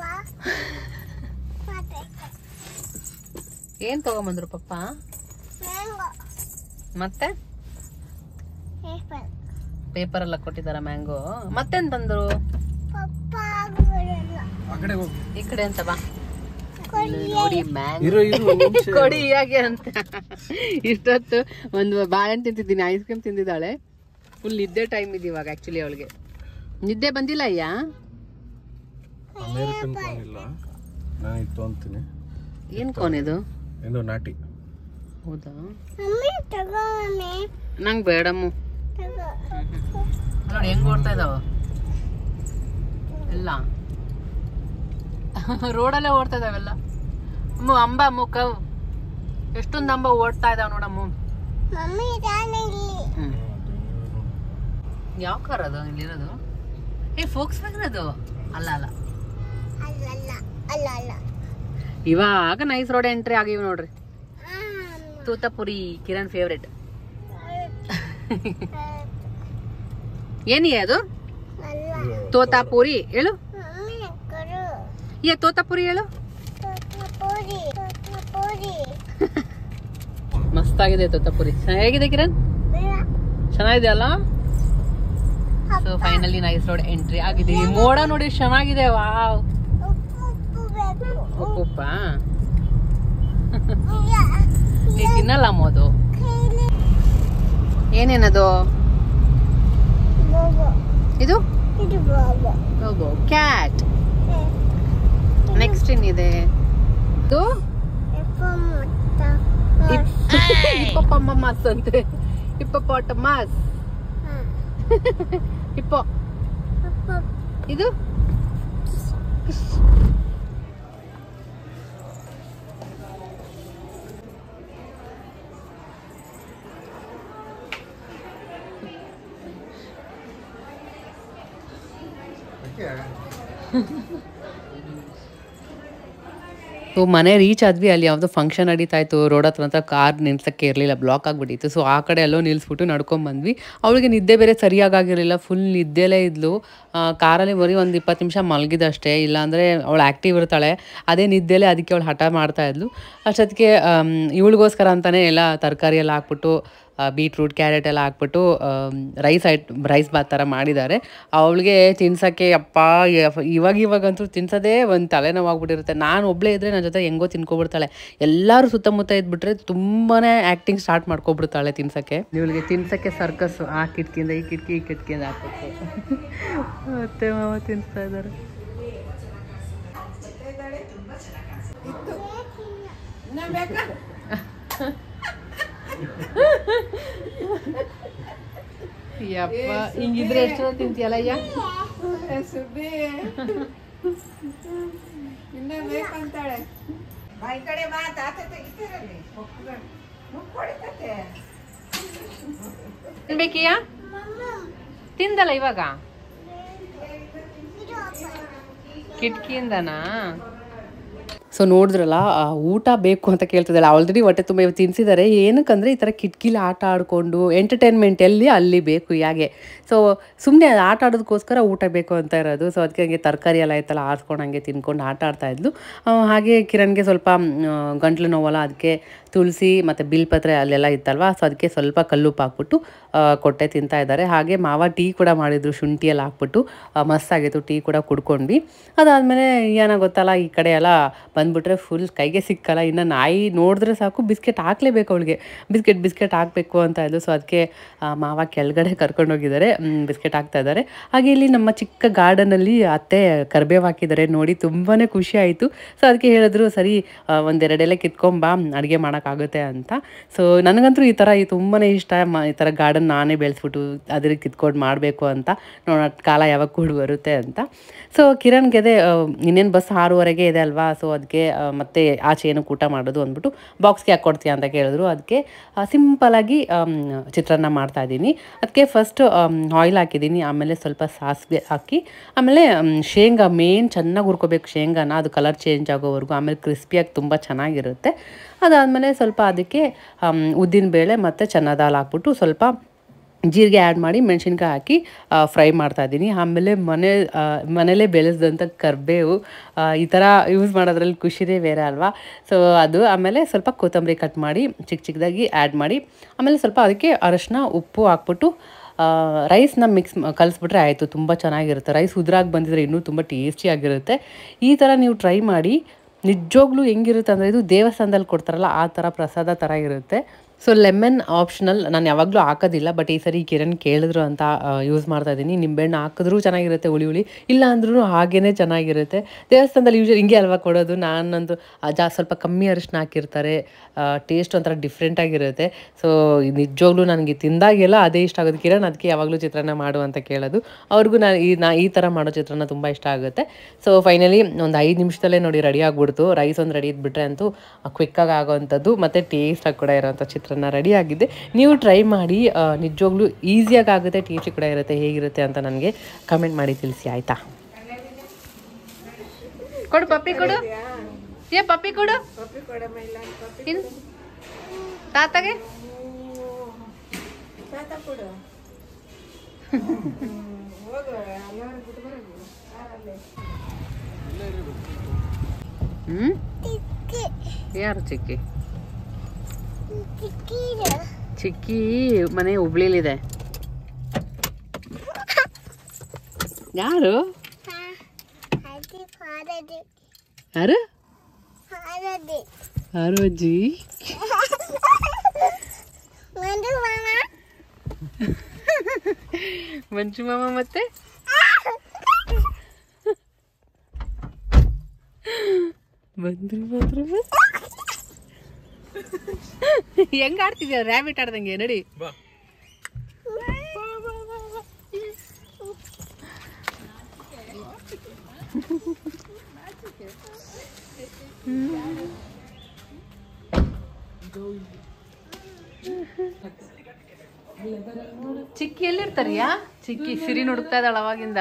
[SPEAKER 2] ಮಾಡ್ಬೇಕು
[SPEAKER 1] ಏನ್ ತಗೊಂಬಂದ್ರು ಪಪ್ಪ
[SPEAKER 2] ಮ್ಯಾಂಗೋ
[SPEAKER 1] ಮತ್ತೆ
[SPEAKER 2] ಪೇಪರ್
[SPEAKER 1] ಪೇಪರ್ ಎಲ್ಲ ಕೊಟ್ಟಿದಾರ ಮ್ಯಾಂಗೋ ಮತ್ತೇನ್ ತಂದ್ರು
[SPEAKER 2] ಪಪ್ಪ ಆಗೋದಿಲ್ಲ
[SPEAKER 3] ಆ ಕಡೆ ಹೋಗಿ
[SPEAKER 1] ಈ ಕಡೆ ಅಂತ ಬಾ
[SPEAKER 2] ಕೊಡಿ
[SPEAKER 1] ಇಲ್ಲಿ ನೋಡಿ ಮ್ಯಾಂಗೋ
[SPEAKER 3] ಇರೋ ಇರು ಒಂದ್ ನಿಮಿಷ ಇರು.
[SPEAKER 1] ಕೊಡಿ ಹೇಗೆ ಅಂತ ಇಷ್ಟೊತ್ತು ಒಂದು ಬಾಳೆಹಣ್ಣು ತಿಂತಿದ್ದೀನಿ ಐಸ್ ಕ್ರೀಮ್ ತಿಂದಿದ್ದಾಳೆ ಫುಲ್ ನಿದ್ದೆ ಟೈಮ್ ಇದೆ ಇವಾಗ ಆಕ್ಚುಲಿ ಅವಳಿಗೆ ನಿದ್ದೆ ಬಂದಿಲ್ಲ ಅಯ್ಯ
[SPEAKER 3] ಅಮೇರಿಕನ್ ಕಾರ್ನ್ ಇಲ್ಲ ನಾನು ಇತ್ತು ಅಂತೀನಿ
[SPEAKER 1] ಏನ್ ಕೋನ್ ಇದು
[SPEAKER 3] ಇದು ನಾಟಿ
[SPEAKER 1] ಹೌದಾ
[SPEAKER 2] ಮಮ್ಮಿ ತಗೋ ಮಮ್ಮಿ
[SPEAKER 1] ನಂಗೆ ಬೇಡಮ್ಮು
[SPEAKER 2] ತಗೋ
[SPEAKER 1] ನೋಡಿ ಹೆಂಗ್ ಓಡ್ತಾ ಇದಾವ ಎಲ್ಲ ರೋಡಲ್ಲೇ ಓಡ್ತಾ ಇದಾವೆಲ್ಲ ಅಮ್ಮ ಅಂಬ ಅಮ್ಮ ಕವ್ ಎಷ್ಟೊಂದು ಅಂಬ ಓಡ್ತಾ ಇದಾವ ನೋಡಮ್ಮ
[SPEAKER 2] ಮಮ್ಮಿ ತಾನೇ ಇಲ್ಲಿ
[SPEAKER 1] ಯಾವ ಕಾರ್ ಅದು ಇಲ್ಲಿರೋದು ಏ ಫೋಕ್ಸ್ ವ್ಯಾಗನ್ ಅದು ಅಲ್ಲ ಅಲ್ಲ
[SPEAKER 2] ಅಲ್ಲ ಅಲ್ಲ ಅಲ್ಲ ಅಲ್ಲ
[SPEAKER 1] ಇವಾಗ ನೈಸ್ ರೋಡ್ ಎಂಟ್ರಿ ಆಗಿವಿ ನೋಡ್ರಿ
[SPEAKER 2] ಆ,
[SPEAKER 1] ತೂತಪುರಿ ಕಿರಣ್ ಫೇವ್ರೆಟ್
[SPEAKER 2] ಆ,
[SPEAKER 1] ಏನಿ ಅದು
[SPEAKER 2] ಅಲ್ಲ
[SPEAKER 1] ತೋತಾಪುರಿ ಹೇಳು
[SPEAKER 2] ಮಮ್ಮಿ ಕೊಡು
[SPEAKER 1] ಏ ತೋತಾಪುರಿ ಹೇಳು
[SPEAKER 2] ಪೂರಿ ಪೂರಿ
[SPEAKER 1] ಮಸ್ತಾಗಿದೆ ತೋತಾಪುರಿ ಹೇಗಿದೆ ಕಿರಣ್ ಚೆನ್ನಾಗಿದೆ ಅಲ್ಲ so finally nice road entry ಆಗಿದೆ ಈ ಮೋಡ ನೋಡಿ ಎಷ್ಟ್ ಚೆನ್ನಾಗಿದೆ ವಾವ್
[SPEAKER 2] ಉಪ್ಪು ಉಪ್ಪು ಬೇಕು
[SPEAKER 1] ಉಪ್ಪ
[SPEAKER 2] ಯಾ,
[SPEAKER 1] ನೀ ತಿನ್ನಲ್ಲ ಅಮ್ಮ ಅದು
[SPEAKER 2] ಕೈಲಿ
[SPEAKER 1] ಏನೇನದು
[SPEAKER 2] ಬೋಬೋ
[SPEAKER 1] ಇದು
[SPEAKER 2] ಇದು ಬೋಬೋ
[SPEAKER 1] ಕ್ಯಾಟ್ ನೆಕ್ಸ್ಟ್ ಏನಿದೆ ಇದು
[SPEAKER 2] ಎಪ್ಪ ಮೊತ್ತ
[SPEAKER 1] ಹಿಪ್ಪಮ್ಮ ಮಾಸ್ ಅಂತೆ ಹಿಪ್ಪಪಾಟ ಮಾಸ್ ಹಿಪ್ಪೋ ಇದು ಸೊ ಮನೆ ರೀಚ್ ಆದ್ವಿ ಅಲ್ಲಿ ಯಾವುದೋ ಫಂಕ್ಷನ್ ನಡೀತಾ ಇತ್ತು ರೋಡ್ ಹತ್ರ ಅಂತ ಕಾರ್ ನಿಲ್ಸಕ್ಕೆ ಇರಲಿಲ್ಲ ಬ್ಲಾಕ್ ಆಗಿಬಿಟ್ಟಿತ್ತು ಸೊ ಆ ಕಡೆ ಎಲ್ಲೋ ನಿಲ್ಲಿಸ್ಬಿಟ್ಟು ನಡ್ಕೊಂಡ್ ಬಂದ್ವಿ ಅವಳಿಗೆ ನಿದ್ದೆ ಬೇರೆ ಸರಿಯಾಗಿರಲಿಲ್ಲ ಫುಲ್ ನಿದ್ದೆಲೇ ಇದ್ಲು ಆ, ಕಾರಲ್ಲಿ ಬರೀ ಒಂದು ಇಪ್ಪತ್ತು ನಿಮಿಷ ಮಲಗಿದಷ್ಟೇ ಇಲ್ಲಾಂದರೆ ಅವಳು ಆ್ಯಕ್ಟಿವ್ ಇರ್ತಾಳೆ ಅದೇ ನಿದ್ದೆಲೇ ಅದಕ್ಕೆ ಅವಳು ಹಠ ಮಾಡ್ತಾ ಇದ್ಲು ಅಷ್ಟೊತ್ತಿಗೆ ಇವಳಿಗೋಸ್ಕರ ಅಂತಲೇ ಎಲ್ಲ ತರಕಾರಿ ಎಲ್ಲ ಹಾಕ್ಬಿಟ್ಟು ಬೀಟ್ರೂಟ್ ಕ್ಯಾರೆಟ್ ಎಲ್ಲ ಹಾಕ್ಬಿಟ್ಟು ರೈಸ್ ಐಟ್ ರೈಸ್ ಬಾತ್ ಥರ ಮಾಡಿದ್ದಾರೆ ಅವಳಿಗೆ ತಿನ್ಸೋಕ್ಕೆ ಅಪ್ಪ ಯ- ಇವಾಗ ಇವಾಗಂತೂ ತಿನ್ಸೋದೇ ಒಂದು ತಲೆನೋವಾಗ್ಬಿಟ್ಟಿರುತ್ತೆ ನಾನು ಒಬ್ಬಳೇ ಇದ್ದರೆ ನನ್ನ ಜೊತೆ ಹೆಂಗೋ ತಿನ್ಕೊಬಿಡ್ತಾಳೆ ಎಲ್ಲರೂ ಸುತ್ತಮುತ್ತ ಇದ್ಬಿಟ್ರೆ ತುಂಬಾ ಆ್ಯಕ್ಟಿಂಗ್ ಸ್ಟಾರ್ಟ್ ಮಾಡ್ಕೊಬಿಡ್ತಾಳೆ ತಿನ್ಸೋಕ್ಕೆ ಇವಳಿಗೆ ತಿನ್ಸೋಕ್ಕೆ ಸರ್ಕಸ್ ಆ ಕಿಟಕಿಯಿಂದ ಈ ಕಿಟಕಿ ಈ ಕಿಟಕಿಯಿಂದ ಹಾಕ್ಬೇಕು ಮತ್ತೆ ಮಾವ ತಿನ್ಸ್ತಾ ಇದ್ದಾರೆ ಯಪ್ಪ ಹಿಂಗಿದ್ರೆ ಎಷ್ಟು ತಿಂತೀಯಲ್ಲ ಅಯ್ಯ ಬೇಕಿಯ ತಿಂದಲ್ಲ ಇವಾಗ ಕಿಟಕಿಯಿಂದನಾ ಸೊ ನೋಡಿದ್ರಲ್ಲ ಆ ಊಟ ಬೇಕು ಅಂತ ಕೇಳ್ತಿದ್ದಲ್ಲ ಆಲ್ರೆಡಿ ಹೊಟ್ಟೆ ತುಂಬ ಇವತ್ತು ತಿನ್ಸಿದ್ದಾರೆ ಏನಕ್ಕಂದ್ರೆ ಈ ಥರ ಕಿಟಕಿಲಿ ಆಟ ಆಡಿಕೊಂಡು ಎಂಟರ್ಟೈನ್ಮೆಂಟ್ ಎಲ್ಲಿ ಅಲ್ಲಿ ಬೇಕು ಯಾಗೆ ಸೊ ಸುಮ್ಮನೆ ಅದು ಆಟ ಆಡೋದಕ್ಕೋಸ್ಕರ ಊಟ ಬೇಕು ಅಂತ ಇರೋದು ಸೊ ಅದಕ್ಕೆ ಹಂಗೆ ತರಕಾರಿ ಎಲ್ಲ ಐತಲ್ಲ ಆರಿಸ್ಕೊಂಡು ಹಂಗೆ ತಿನ್ಕೊಂಡು ಆಟ ಆಡ್ತಾ ಇದ್ಲು ಆ, ಹಾಗೆ ಕಿರಣ್ಗೆ ಸ್ವಲ್ಪ ಮ್, ಆ, ಗಂಟ್ಲು ನೋವಲ್ಲ ಅದಕ್ಕೆ ತುಳಸಿ ಮತ್ತು ಬಿಲ್ಪತ್ರೆ ಅಲ್ಲೆಲ್ಲ ಇತ್ತಲ್ವಾ ಸೊ ಅದಕ್ಕೆ ಸ್ವಲ್ಪ ಕಲ್ಲುಪ್ಪು ಹಾಕ್ಬಿಟ್ಟು ಆ, ಕೊಟ್ಟೆ ತಿಂತಾ ಇದ್ದಾರೆ ಹಾಗೆ ಮಾವ ಟೀ ಕೂಡ ಮಾಡಿದ್ರು ಶುಂಠಿ ಎಲ್ಲ ಹಾಕ್ಬಿಟ್ಟು ಆ, ಮಸ್ತಾಗಿತ್ತು ಟೀ ಕೂಡ ಕುಡ್ಕೊಂಡ್ವಿ ಅದಾದಮೇಲೆ ಏನೋ ಗೊತ್ತಲ್ಲ ಈ ಕಡೆ ಎಲ್ಲ ಬಂದ್ಬಿಟ್ರೆ ಫುಲ್ ಕೈಗೆ ಸಿಕ್ಕಲ್ಲ ಇನ್ನು ನಾಯಿ ನೋಡಿದ್ರೆ ಸಾಕು ಬಿಸ್ಕೆಟ್ ಹಾಕ್ಲೇಬೇಕು ಅವಳಿಗೆ ಬಿಸ್ಕೆಟ್ ಬಿಸ್ಕೆಟ್ ಹಾಕಬೇಕು ಅಂತ ಇದ್ಲು ಸೊ ಅದಕ್ಕೆ ಮಾವ ಕೆಳಗಡೆ ಕರ್ಕೊಂಡೋಗಿದ್ದಾರೆ ಬಿಸ್ಕೆಟ್ ಹಾಕ್ತಾ ಇದ್ದಾರೆ ಹಾಗೆ ಇಲ್ಲಿ ನಮ್ಮ ಚಿಕ್ಕ ಗಾರ್ಡನಲ್ಲಿ ಅತ್ತೆ ಕರ್ಬೇವು ಹಾಕಿದ್ದಾರೆ ನೋಡಿ ತುಂಬಾ ಖುಷಿ ಆಯಿತು ಸೊ ಅದಕ್ಕೆ ಹೇಳಿದ್ರು ಸರಿ ಆ, ಒಂದೆರಡೆಲೆ ಕಿತ್ಕೊಂಬಾ ಅಡುಗೆ ಮಾಡೋಕ್ಕಾಗುತ್ತೆ ಅಂತ ಸೊ ನನಗಂತೂ ಈ ಥರ ಈ ತುಂಬಾ ಇಷ್ಟ ಮ- ಈ ಥರ ಗಾರ್ಡನ್ ನಾನೇ ಬೆಳೆಸ್ಬಿಟ್ಟು ಅದ್ರ ಕಿತ್ಕೊಂಡು ಮಾಡಬೇಕು ಅಂತ ನೋಡೋಣ ಕಾಲ ಯಾವಾಗ ಕೂಡ ಬರುತ್ತೆ ಅಂತ ಸೊ ಕಿರಣ್ಗೆ ಅದೇ ಇನ್ನೇನು ಬಸ್ ಆರೂವರೆಗೆ ಇದೆ ಅಲ್ವಾ ಸೊ ಅದಕ್ಕೆ ಮತ್ತೆ ಆಚೆ ಏನು ಊಟ ಮಾಡೋದು ಅಂದ್ಬಿಟ್ಟು ಬಾಕ್ಸ್ಗೆ ಹಾಕ್ಕೊಡ್ತೀಯ ಅಂತ ಕೇಳಿದ್ರು ಅದಕ್ಕೆ ಸಿಂಪಲಾಗಿ ಚಿತ್ರಾನ್ನ ಮಾಡ್ತಾ ಇದ್ದೀನಿ ಅದಕ್ಕೆ ಫಸ್ಟ್ ಆಯಿಲ್ ಹಾಕಿದ್ದೀನಿ ಆಮೇಲೆ ಸ್ವಲ್ಪ ಸಾಸಿವೆ ಹಾಕಿ ಆಮೇಲೆ ಮ್, ಶೇಂಗಾ ಮೇನ್ ಚೆನ್ನಾಗಿ ಹುರ್ಕೋಬೇಕು ಶೇಂಗಾನ ಅದು ಕಲರ್ ಚೇಂಜ್ ಆಗೋವರೆಗೂ ಆಮೇಲೆ ಕ್ರಿಸ್ಪಿಯಾಗಿ ತುಂಬ ಚೆನ್ನಾಗಿರುತ್ತೆ ಅದಾದಮೇಲೆ ಸ್ವಲ್ಪ ಅದಕ್ಕೆ ಉದ್ದಿನ ಬೇಳೆ ಮತ್ತು ಚೆನ್ನ ದಾಲ್ ಹಾಕ್ಬಿಟ್ಟು ಸ್ವಲ್ಪ ಜೀರಿಗೆ ಆ್ಯಡ್ ಮಾಡಿ ಮೆಣಸಿನ್ಕಾಯಿ ಹಾಕಿ ಫ್ರೈ ಮಾಡ್ತಾ ಇದ್ದೀನಿ ಆಮೇಲೆ ಮನೆ ಆ, ಮನೇಲೇ ಬೆಳೆಸಿದಂಥ ಕರ್ಬೇವು ಆ, ಈ ಥರ ಯೂಸ್ ಮಾಡೋದ್ರಲ್ಲಿ ಖುಷಿನೇ ಬೇರೆ ಅಲ್ವಾ ಸೊ ಅದು ಆಮೇಲೆ ಸ್ವಲ್ಪ ಕೊತ್ತಂಬರಿ ಕಟ್ ಮಾಡಿ ಚಿಕ್ಕ ಚಿಕ್ಕದಾಗಿ ಆ್ಯಡ್ ಮಾಡಿ ಆಮೇಲೆ ಸ್ವಲ್ಪ ಅದಕ್ಕೆ ಅರಶಿನ ಉಪ್ಪು ಹಾಕ್ಬಿಟ್ಟು ರೈಸ್ನ ಮಿಕ್ಸ್ ಕಲಿಸ್ಬಿಟ್ರೆ ಆಯಿತು ತುಂಬ ಚೆನ್ನಾಗಿರುತ್ತೆ ರೈಸ್ ಉದ್ರಾಗಿ ಬಂದಿದ್ರೆ ಇನ್ನೂ ತುಂಬ ಟೇಸ್ಟಿಯಾಗಿರುತ್ತೆ ಈ ಥರ ನೀವು ಟ್ರೈ ಮಾಡಿ ನಿಜವಾಗ್ಲೂ ಹೆಂಗಿರುತ್ತೆ ಅಂದರೆ ಇದು ದೇವಸ್ಥಾನದಲ್ಲಿ ಕೊಡ್ತಾರಲ್ಲ ಆ ಥರ ಪ್ರಸಾದ ಥರ ಇರುತ್ತೆ ಸೊ ಲೆಮನ್ ಆಪ್ಷನಲ್ ನಾನು ಯಾವಾಗಲೂ ಹಾಕೋದಿಲ್ಲ ಬಟ್ ಈ ಸರಿ ಕಿರಣ್ ಕೇಳಿದ್ರು ಅಂತ ಯೂಸ್ ಮಾಡ್ತಾ ಇದ್ದೀನಿ ನಿಂಬೆಹಣ್ಣು ಹಾಕಿದ್ರೂ ಚೆನ್ನಾಗಿರುತ್ತೆ ಹುಳಿ ಹುಳಿ ಇಲ್ಲ ಅಂದ್ರೂ ಹಾಗೇ ಚೆನ್ನಾಗಿರುತ್ತೆ ದೇವಸ್ಥಾನದಲ್ಲಿ ಯೂಶಲಿ ಹಿಂಗೆ ಅಲ್ವಾ ಕೊಡೋದು ನಾನಂತೂ ಆ, ಜಾ ಸ್ವಲ್ಪ ಕಮ್ಮಿ ಅರಿಶಿನ ಹಾಕಿರ್ತಾರೆ ಟೇಸ್ಟ್ ಒಂಥರ ಡಿಫ್ರೆಂಟ್ ಆಗಿರುತ್ತೆ ಸೊ ನಿಜವಾಗ್ಲೂ ನನಗೆ ತಿಂದಾಗೆಲ್ಲ ಅದೇ ಇಷ್ಟ ಆಗೋದು ಕಿರಣ್ ಅದಕ್ಕೆ ಯಾವಾಗಲೂ ಚಿತ್ರಾನ್ನ ಮಾಡು ಅಂತ ಕೇಳೋದು ಅವ್ರಿಗೂ ನಾನು ಈ ನಾ ಈ ಥರ ಮಾಡೋ ಚಿತ್ರಾನ್ನ ತುಂಬ ಇಷ್ಟ ಆಗುತ್ತೆ ಸೊ ಫೈನಲಿ ಒಂದು ಐದು ನಿಮಿಷದಲ್ಲೇ ನೋಡಿ ರೆಡಿ ಆಗಿಬಿಡ್ತು ರೈಸ್ ಒಂದು ರೆಡಿ ಇದ್ಬಿಟ್ರೆ ಅಂತೂ ಕ್ವಿಕ್ಕಾಗಿ ಆಗೋವಂಥದ್ದು ಮತ್ತು ಟೇಸ್ಟಾಗಿ ಕೂಡ ಇರೋಂಥ ಚಿತ್ರಾನ್ನ ರೆಡಿ ಆಗಿದೆ ನೀವು ಟ್ರೈ ಮಾಡಿ ಆ, ನಿಜವಾಗ್ಲೂ ಈಸಿಯಾಗಿ ಆಗುತ್ತೆ ಟೇಸ್ಟಿ ಕೂಡ ಇರುತ್ತೆ ಹೇಗಿರುತ್ತೆ ಅಂತ ನನಗೆ ಕಮೆಂಟ್ ಮಾಡಿ ತಿಳಿಸಿ ಆಯಿತಾ ಕೊಡು ಪಪ್ಪಿ ಕೊಡು ಏ ಪಪ್ಪಿ ಕೊಡು ಇನ್ ತಾತಗೆ ಹ್ಮ್
[SPEAKER 2] ಚಿಕ್ಕಿ
[SPEAKER 1] ಯಾರು ಚಿಕ್ಕಿ
[SPEAKER 2] ಚಿಕ್ಕಿದ
[SPEAKER 1] ಚಿಕ್ಕಿ ಮನೆ ಹುಬ್ಳಿಲಿದೆ ಯಾರು
[SPEAKER 2] ಅದು ಹಾರದೆ
[SPEAKER 1] ಯಾರು
[SPEAKER 2] ಹಾರದೆ
[SPEAKER 1] ಯಾರು ಅಜ್ಜಿ
[SPEAKER 2] ಒಂದು ಮಾಮ
[SPEAKER 1] ಮಂಜು ಮಾಮ ಮತ್ತೆ ಬಂದ್ರು ಬಂದ್ರು ಬಂದ್ರು. ಹೆಂಗ್ ಆಡ್ತಿದ್ಯ ರ್ಯಾಬಿಟ್ ಆಡ್ದಂಗೆ ನಡಿ
[SPEAKER 3] ಬಾ
[SPEAKER 1] ಚಿಕ್ಕಿ ಎಲ್ಲಿರ್ತಾರಿಯಾ ಚಿಕ್ಕಿ ಸಿರಿ ನುಡುಕ್ತಾ ಇದ್ದಾಳ ಅವಾಗಿಂದ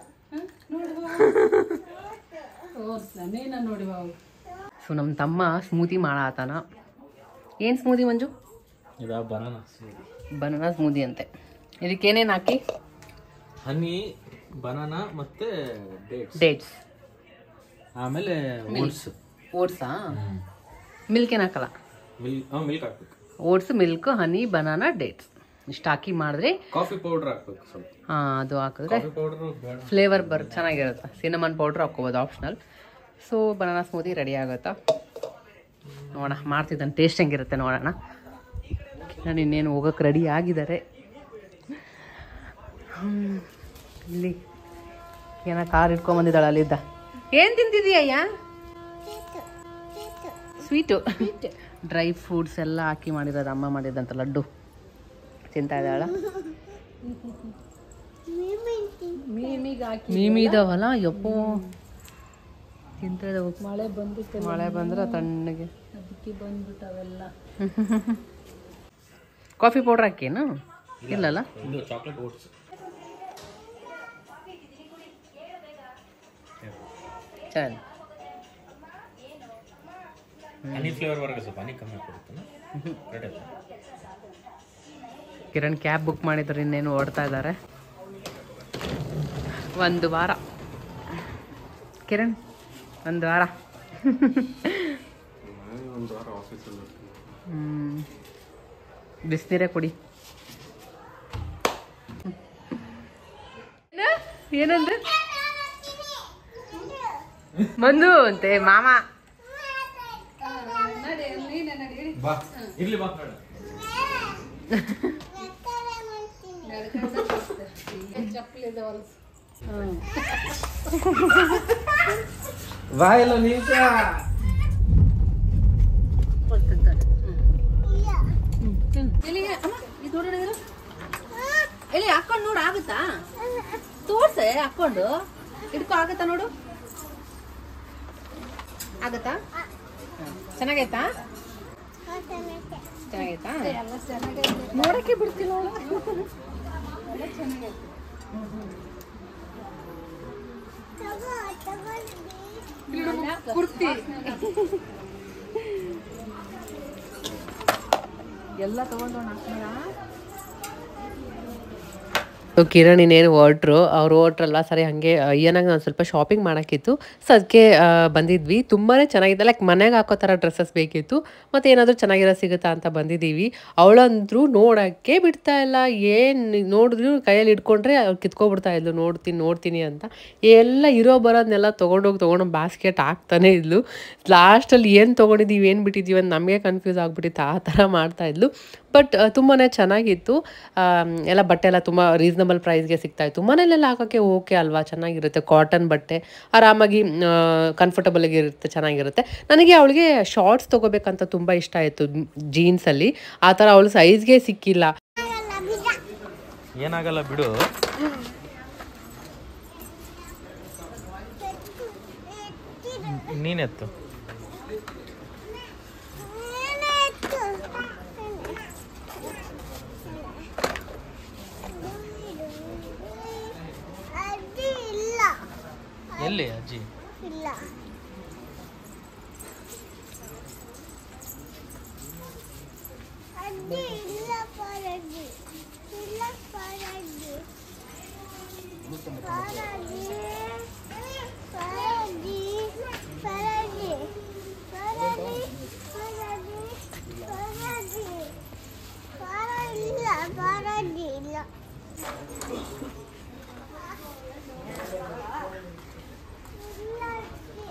[SPEAKER 1] ಸೊ ನಮ್ಮ ತಮ್ಮ ಸ್ಮೂತಿ ಮಾಡಾತನ ಏನು ಸ್ಮೂದಿ ಮಂಜು
[SPEAKER 3] ಇದಾ ಬನಾನ
[SPEAKER 1] ಬನಾನಾ ಸ್ಮೂದಿ ಅಂತೆ ಇದಕ್ಕೇನೇನು ಹಾಕಿ
[SPEAKER 3] ಹನಿ ಬನಾನಾ ಮತ್ತೆ ಡೇಟ್ಸ್
[SPEAKER 1] ಡೇಟ್ಸ್
[SPEAKER 3] ಆಮೇಲೆ ಓಟ್ಸ್
[SPEAKER 1] ಓಟ್ಸಾ ಮಿಲ್ಕ್ ಏನು ಹಾಕಲ್ಲ
[SPEAKER 3] ಮಿಲ್ಕ್ ಮಿಲ್ಕ್ ಹಾಕ್ಬೇಕು
[SPEAKER 1] oats milk honey banana dates ಇಷ್ಟು ಹಾಕಿ ಮಾಡಿದ್ರೆ
[SPEAKER 3] ಕಾಫಿ ಪೌಡರ್ ಹಾಕ್ಬೇಕು ಸ್ವಲ್ಪ
[SPEAKER 1] ಹಾಂ ಅದು ಹಾಕಿದ್ರೆ
[SPEAKER 3] ಕಾಫಿ ಪೌಡರ್ ಬೇಡ
[SPEAKER 1] ಫ್ಲೇವರ್ ಬರ್ ಚೆನ್ನಾಗಿರುತ್ತೆ ಸಿನಮನ್ ಪೌಡ್ರ್ ಹಾಕ್ಕೋಬೋದು optional so banana smoothie ready ಆಗುತ್ತಾ ನೋಡೋಣ ಮಾಡ್ತಿದ್ದಾನೆ ಟೇಸ್ಟ್ ಹೆಂಗಿರುತ್ತೆ ನೋಡೋಣ ನಾನು ಇನ್ನೇನು ಹೋಗೋಕೆ ರೆಡಿ ಆಗಿದ್ದಾರೆ ಹ್ಮ್. ಇಲ್ಲಿ ಏನೋ ಕಾರ್ ಇಟ್ಕೊಂಬಂದಿದ್ದಾಳೆ ಅಲ್ಲಿದ್ದ ಏನು ತಿಂತಿದೀಯಯ್ಯ ಸ್ವೀಟು ಡ್ರೈ ಫ್ರೂಟ್ಸ್ ಎಲ್ಲ ಹಾಕಿ ಮಾಡಿರೋದು ಅಮ್ಮ ಮಾಡಿದಂತ ಲಡ್ಡು ತಿಂತಾ ಇದ್ದಾಳ ಮೀಮಿ ಇದಾವಲ್ಲ ಯಪ್ಪೋ ತಿಂತಾ ಇದಾವೆ ಮಳೆ ಬಂದಿತ್ತು ಮಳೆ ಬಂದ್ರೆ ತಣ್ಣಗೆ ಕಾಫಿ ಪೌಡ್ರ್ ಹಾಕೇನು ಇಲ್ಲಲ್ಲ
[SPEAKER 3] ಇದು ಚಾಕ್ಲೇಟ್ ಓಟ್ಸ್
[SPEAKER 1] ಚೆನ್ನಾಗಿ
[SPEAKER 3] ಹನಿ ಫ್ಲೇವರ್ ವರ್ಗ ಸ್ವಲ್ಪ ಹನಿ ಕಮ್ಮಿ ಕೊಡುತ್ತೆ ರೆಡಿ ಆಯ್ತು
[SPEAKER 1] ಕಿರಣ್ ಕ್ಯಾಬ್ ಬುಕ್ ಮಾಡಿದ್ರು ಇನ್ನೇನು ಓಡ್ತಾ ಇದ್ದಾರೆ ಒಂದು ವಾರ ಕಿರಣ್ ಒಂದು ವಾರ
[SPEAKER 3] ಒಂದು ವಾರ ಆಫೀಸಲ್ಲಿ
[SPEAKER 1] ಹ್ಮ್. ಬಿಸ್ನೀರೇ ಕುಡಿ ಏನು? ಏನಂದ್ರೆ ಬಂದು ಅಂತೆ ಮಾಮ
[SPEAKER 3] ಬಾ ಇರ್ಲಿ ಬಾ ಬಾ ಇಲ್ಲ ನಿಮಿಷ
[SPEAKER 1] ಎಲ್ಲಿಗೆ ಅಮ್ಮ ಇದು ನೋಡೋಣ ಇದು. ಎಲ್ಲಿ ಹಾಕೊಂಡು ನೋಡು ಆಗುತ್ತಾ ತೋರ್ಸೆ ಹಾಕೊಂಡು ಹಿಡ್ಕೊ ಆಗುತ್ತಾ ನೋಡು ಆಗತ್ತಾ ಚೆನ್ನಾಗೈತಾ ಚೆನ್ನಾಗೈತಾ ನೋಡಕ್ಕೆ ಬಿಡ್ತಿಲ್ಲ ಕುರ್ತಿ ಎಲ್ಲ ತಗೊಂಡೋಣ ಸೊ ಕಿರಣ್ ಇನ್ನೇನು ಹೊರಟ್ರು ಅವ್ರು ಹೊರಟ್ರಲ್ಲ ಸರಿ ಹಾಗೆ ಏನಾಗ ನಾನು ಸ್ವಲ್ಪ ಶಾಪಿಂಗ್ ಮಾಡೋಕ್ಕಿತ್ತು ಸೊ ಅದಕ್ಕೆ ಬಂದಿದ್ವಿ ತುಂಬಾ ಚೆನ್ನಾಗಿದೆ ಲೈಕ್ ಮನೆಗೆ ಹಾಕೋ ಥರ ಡ್ರೆಸ್ಸಸ್ ಬೇಕಿತ್ತು ಮತ್ತು ಏನಾದರೂ ಚೆನ್ನಾಗಿರೋ ಸಿಗುತ್ತಾ ಅಂತ ಬಂದಿದ್ದೀವಿ ಅವಳಂದ್ರು ನೋಡೋಕ್ಕೆ ಬಿಡ್ತಾ ಇಲ್ಲ ಏನು ನೋಡಿದ್ರು ಕೈಯಲ್ಲಿ ಇಟ್ಕೊಂಡ್ರೆ ಅವ್ರು ಕಿತ್ಕೊಬಿಡ್ತಾ ಇದ್ಲು ನೋಡ್ತೀನಿ ನೋಡ್ತೀನಿ ಅಂತ ಎಲ್ಲ ಇರೋ ಬರೋದನ್ನೆಲ್ಲ ತೊಗೊಂಡೋಗಿ ತೊಗೊಂಡೋಗಿ ಬಾಸ್ಕೆಟ್ ಹಾಕ್ತಾನೆ ಇದ್ಲು ಲಾಸ್ಟಲ್ಲಿ ಏನು ತೊಗೊಂಡಿದ್ದೀವಿ ಏನು ಬಿಟ್ಟಿದ್ದೀವಿ ಅಂತ ನಮಗೆ ಕನ್ಫ್ಯೂಸ್ ಆಗಿಬಿಟ್ಟಿತ್ತು ಆ ಥರ ಮಾಡ್ತಾ ಇದ್ಲು ಬಟ್ ತುಂಬಾ ಚೆನ್ನಾಗಿತ್ತು ಆಮ್, ಎಲ್ಲ ಬಟ್ಟೆ ಎಲ್ಲ ತುಂಬ ರೀಸನಬಲ್ ಪ್ರೈಸ್ಗೆ ಸಿಗ್ತಾಯಿತ್ತು ಮನೇಲೆಲ್ಲ ಹಾಕೋಕ್ಕೆ ಓಕೆ ಅಲ್ವಾ ಚೆನ್ನಾಗಿರುತ್ತೆ ಕಾಟನ್ ಬಟ್ಟೆ ಆರಾಮಾಗಿ ಕಂಫರ್ಟಬಲ್ ಆಗಿರುತ್ತೆ ಚೆನ್ನಾಗಿರುತ್ತೆ ನನಗೆ ಅವಳಿಗೆ ಶಾರ್ಟ್ಸ್ ತೊಗೋಬೇಕಂತ ತುಂಬ ಇಷ್ಟ ಆಯಿತು ಜೀನ್ಸಲ್ಲಿ ಆ ಥರ ಅವಳು ಸೈಜ್ಗೆ ಸಿಕ್ಕಿಲ್ಲ
[SPEAKER 3] ಏನಾಗಲ್ಲ ಬಿಡು ನೀನೆತ್ತು
[SPEAKER 2] ಅಜ್ಜಿ ಇಲ್ಲ
[SPEAKER 3] ಎಲ್ಲಿ ಅಜ್ಜಿ
[SPEAKER 2] ಇಲ್ಲ ಅಜ್ಜಿ ಇಲ್ಲ ಪರಜ್ಜಿ ಇಲ್ಲ ಪರಜ್ಜಿ ಪರಜ್ಜಿ ಪರಜ್ಜಿ ಪರಜ್ಜಿ ಪರಜ್ಜಿ ಪರಜ್ಜಿ ಪರಜ್ಜಿ ಪರ ಇಲ್ಲ ಪರಜ್ಜಿ ಇಲ್ಲ ಇಲ್ಲ ಅಜ್ಜಿ.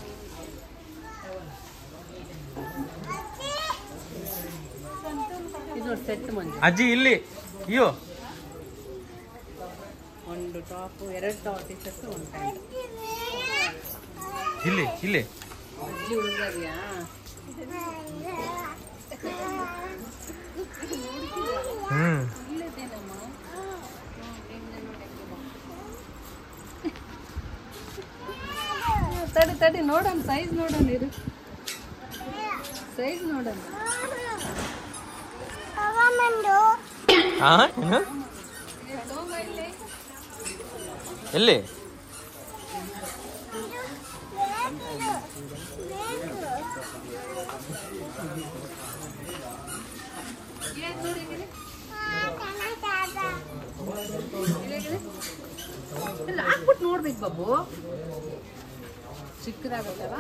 [SPEAKER 2] ಅಜ್ಜಿ
[SPEAKER 1] ಇದು ಸೆಟ್ ಮಂಜು
[SPEAKER 3] ಅಜ್ಜಿ ಇಲ್ಲಿ ಅಯ್ಯೋ
[SPEAKER 1] ಒಂದು ಟಾಪು ಎರಡು ಟಾಪ್ ಟಿ ಶರ್ಟ್ ಒಂದು ಪ್ಯಾಂಟ್
[SPEAKER 3] ಇಲ್ಲಿ ಇಲ್ಲಿ
[SPEAKER 1] ಅಜ್ಜಿ ಹುಡುಗರಿಯಾ
[SPEAKER 3] ಹ್ಮ್
[SPEAKER 4] ತಡಿ ತಡಿ ನೋಡೋಣ ಸೈಜ್ ನೋಡೋಣ ಇರು ಸೈಜ್ ನೋಡೋಣ
[SPEAKER 2] ತಗೊಂಬಂದು
[SPEAKER 3] ಹಾ ಏನು ಎಲ್ಲಿ
[SPEAKER 4] ಇಲ್ಲ ಹಾಕ್ಬಿಟ್ಟು ನೋಡ್ಬೇಕು ಬಾಬು ಚಿಕ್ಕದಾಗತ್ತಲ್ಲ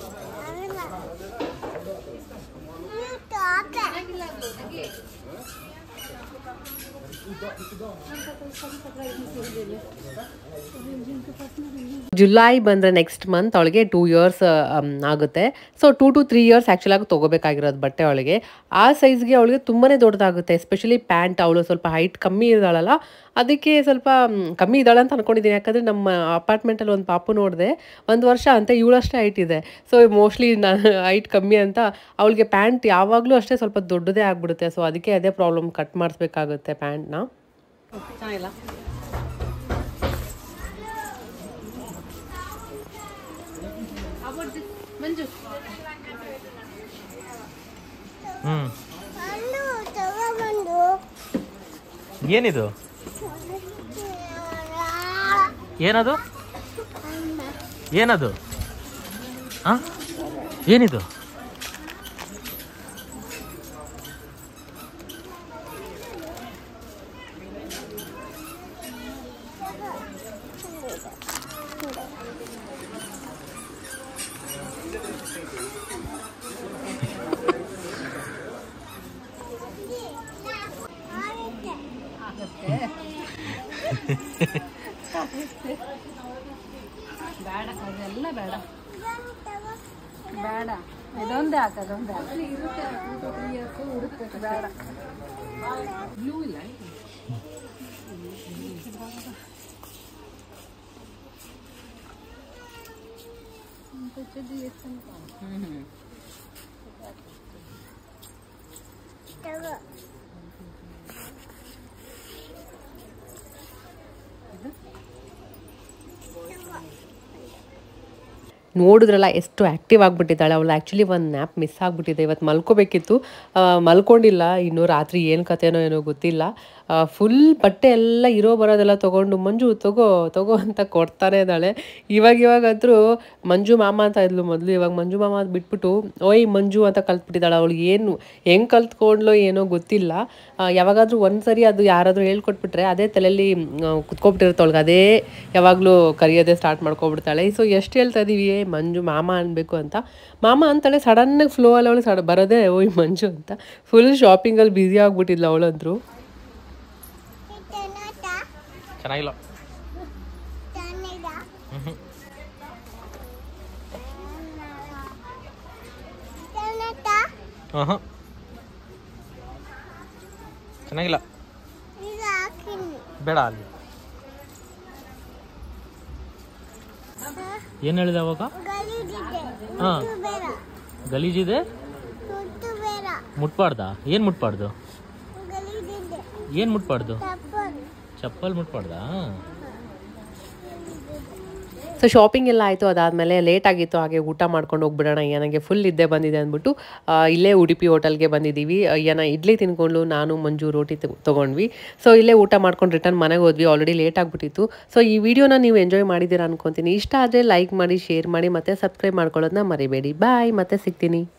[SPEAKER 1] ಜುಲೈ ಬಂದರೆ ನೆಕ್ಸ್ಟ್ ಮಂತ್ ಅವಳಿಗೆ ಟೂ ಇಯರ್ಸ್ ಆಗುತ್ತೆ so two to three years ಆ್ಯಕ್ಚುಲಾಗಿ ತೊಗೋಬೇಕಾಗಿರೋದು ಬಟ್ಟೆ ಅವಳಿಗೆ ಆ ಸೈಜ್ಗೆ ಅವಳಿಗೆ ತುಂಬಾ ದೊಡ್ಡದಾಗುತ್ತೆ ಎಸ್ಪೆಷಲಿ ಪ್ಯಾಂಟ್ ಅವಳು ಸ್ವಲ್ಪ ಹೈಟ್ ಕಮ್ಮಿ ಇದ್ದಾಳಲ್ಲ ಅದಕ್ಕೆ ಸ್ವಲ್ಪ ಮ್, ಕಮ್ಮಿ ಇದ್ದಾಳೆ ಅಂತ ಅನ್ಕೊಂಡಿದ್ದೀನಿ ಯಾಕಂದರೆ ನಮ್ಮ ಅಪಾರ್ಟ್ಮೆಂಟಲ್ಲಿ ಒಂದು ಪಾಪು ನೋಡಿದೆ ಒಂದು ವರ್ಷ ಅಂತ ಇವಳಷ್ಟೇ ಹೈಟ್ ಇದೆ ಸೊ ಮೋಸ್ಟ್ಲಿ ನಾನು ಹೈಟ್ ಕಮ್ಮಿ ಅಂತ ಅವಳಿಗೆ ಪ್ಯಾಂಟ್ ಯಾವಾಗಲೂ ಅಷ್ಟೇ ಸ್ವಲ್ಪ ದೊಡ್ಡದೇ ಆಗಿಬಿಡುತ್ತೆ ಸೊ ಅದಕ್ಕೆ ಅದೇ ಪ್ರಾಬ್ಲಮ್ ಕಟ್ ಮಾಡಿಸ್ಬೇಕಾಗುತ್ತೆ ಪ್ಯಾಂಟ್ನ ಚೆನ್ನಾಗಿಲ್ಲ
[SPEAKER 4] ಮಂಜು
[SPEAKER 3] ಹ್ಮ್
[SPEAKER 2] ಅಲ್ಲೂ ತಗೊಂಬಂದು
[SPEAKER 3] ಏನಿದು ಏನದು ಏನದು ಆ ಏನಿದು
[SPEAKER 4] ಬೇಡ ಅದೆಲ್ಲ ಬೇಡ ಬೇಡ ಇದೊಂದೇ ಹಾಕ ಅದೊಂದೇ ಹಾಕ ಬೇಡ ಬ್ಲೂ ಇಲ್ಲ
[SPEAKER 2] ತಗೋ
[SPEAKER 1] ನೋಡಿದ್ರಲ್ಲ ಎಷ್ಟು ಆ್ಯಕ್ಟಿವ್ ಆಗಿಬಿಟ್ಟಿದ್ದಾಳೆ ಅವಳು ಆ್ಯಕ್ಚುಲಿ ಒಂದು ನ್ಯಾಪ್ ಮಿಸ್ ಆಗಿಬಿಟ್ಟಿದೆ ಇವತ್ತು ಮಲ್ಕೋಬೇಕಿತ್ತು ಆ, ಮಲ್ಕೊಂಡಿಲ್ಲ ಇನ್ನು ರಾತ್ರಿ ಏನು ಕತೆನೋ ಏನೋ ಗೊತ್ತಿಲ್ಲ ಫುಲ್ ಬಟ್ಟೆ ಎಲ್ಲ ಇರೋ ಬರೋದೆಲ್ಲ ತೊಗೊಂಡು ಮಂಜು ತಗೋ ತಗೋ ಅಂತ ಕೊಡ್ತಾನೆ ಇದ್ದಾಳೆ ಇವಾಗ ಇವಾಗಾದ್ರೂ ಮಂಜು ಮಾಮ ಅಂತ ಇದ್ಲು ಮೊದಲು ಇವಾಗ ಮಂಜು ಮಾಮ ಅಂತ ಬಿಟ್ಬಿಟ್ಟು ಓಯ್ ಮಂಜು ಅಂತ ಕಲ್ತ್ಬಿಟ್ಟಿದ್ದಾಳೆ ಅವಳು ಏನು ಹೆಂಗೆ ಕಲ್ತ್ಕೊಂಡ್ಲೋ ಏನೋ ಗೊತ್ತಿಲ್ಲ ಆ, ಯಾವಾಗಾದ್ರೂ ಒಂದ್ಸರಿ ಅದು ಯಾರಾದರೂ ಹೇಳ್ಕೊಟ್ಬಿಟ್ರೆ ಅದೇ ತಲೆಯಲ್ಲಿ ಕುತ್ಕೊಬಿಟ್ಟಿರ್ತಾವಳ್ಗೆ ಅದೇ ಯಾವಾಗಲೂ ಕರಿಯೋದೇ ಸ್ಟಾರ್ಟ್ ಮಾಡ್ಕೊಬಿಡ್ತಾಳೆ ಸೊ ಎಷ್ಟು ಹೇಳ್ತಾ ಇದೀವಿ ಏ ಮಂಜು ಮಾಮ ಅನ್ಬೇಕು ಅಂತ ಮಾಮ ಅಂತಾಳೆ ಸಡನ್ನಾಗಿ ಫ್ಲೋ ಅಲ್ಲಿ ಅವಳು ಸಡ ಬರೋದೇ ಓಯ್ ಮಂಜು ಅಂತ ಫುಲ್ ಶಾಪಿಂಗಲ್ಲಿ ಬ್ಯುಸಿ ಆಗ್ಬಿಟ್ಟಿದ್ಲು ಅವಳಂದ್ರು
[SPEAKER 2] ಟೊನಟ
[SPEAKER 3] ಚೆನ್ನಾಗಿಲ್ಲ
[SPEAKER 2] ಟೊನಟ ಟೊನಟ
[SPEAKER 3] ಹಾಂ ಚೆನ್ನಾಗಿಲ್ಲ
[SPEAKER 2] ಈಗ ಹಾಕಿನಿ
[SPEAKER 3] ಬೇಡ ಅಲ್ಲಿ ಏನು ಹೇಳಿದೆ ಅವಾಗ
[SPEAKER 2] ಗಲೀಜಿದೆ
[SPEAKER 3] ಹಾ.
[SPEAKER 2] ಮುಟ್ಟು ಬೇಡ
[SPEAKER 3] ಗಲೀಜಿದೆ
[SPEAKER 2] ಮುಟ್ಟು ಬೇಡ
[SPEAKER 3] ಮುಟ್ಬಾರ್ದಾ ಏನು ಮುಟ್ಬಾರ್ದು
[SPEAKER 2] ಗಲೀಜಿದೆ
[SPEAKER 3] ಏನು ಮುಟ್ಬಾರ್ದು
[SPEAKER 2] ತಪ್ಪದು
[SPEAKER 3] ಚಪ್ಪಲ್ ಮುಟ್ಬಾರ್ದಾ
[SPEAKER 1] ಸೊ ಶಾಪಿಂಗ್ ಎಲ್ಲ ಆಯಿತು ಅದಾದಮೇಲೆ ಲೇಟ್ ಆಗಿತ್ತು ಹಾಗೆ ಊಟ ಮಾಡ್ಕೊಂಡು ಹೋಗ್ಬಿಡೋಣ ನನಗೆ ಫುಲ್ ಇದ್ದೇ ಬಂದಿದೆ ಅಂದ್ಬಿಟ್ಟು ಆ, ಇಲ್ಲೇ ಉಡುಪಿ ಹೋಟೆಲ್ಗೆ ಬಂದಿದ್ದೀವಿ ಅಯ್ಯನ ಇಡ್ಲಿ ತಿನ್ಕೊಂಡು ನಾನು ಮಂಜು ರೋಟಿ ತಗೊ- ತೊಗೊಂಡ್ವಿ ಸೊ ಇಲ್ಲೇ ಊಟ ಮಾಡ್ಕೊಂಡು ರಿಟರ್ನ್ ಮನೆಗೆ ಹೋದ್ವಿ ಆಲ್ರೆಡಿ ಲೇಟ್ ಆಗಿಬಿಟ್ಟಿತ್ತು ಸೊ ಈ ವಿಡಿಯೋನ ನೀವು ಎಂಜಾಯ್ ಮಾಡಿದ್ದೀರಾ ಅನ್ಕೊತೀನಿ ಇಷ್ಟ ಆದರೆ ಲೈಕ್ ಮಾಡಿ ಶೇರ್ ಮಾಡಿ ಮತ್ತು ಸಬ್ಸ್ಕ್ರೈಬ್ ಮಾಡ್ಕೊಳ್ಳೋದನ್ನ ಮರಿಬೇಡಿ ಬಾಯ್ ಮತ್ತೆ ಸಿಗ್ತೀನಿ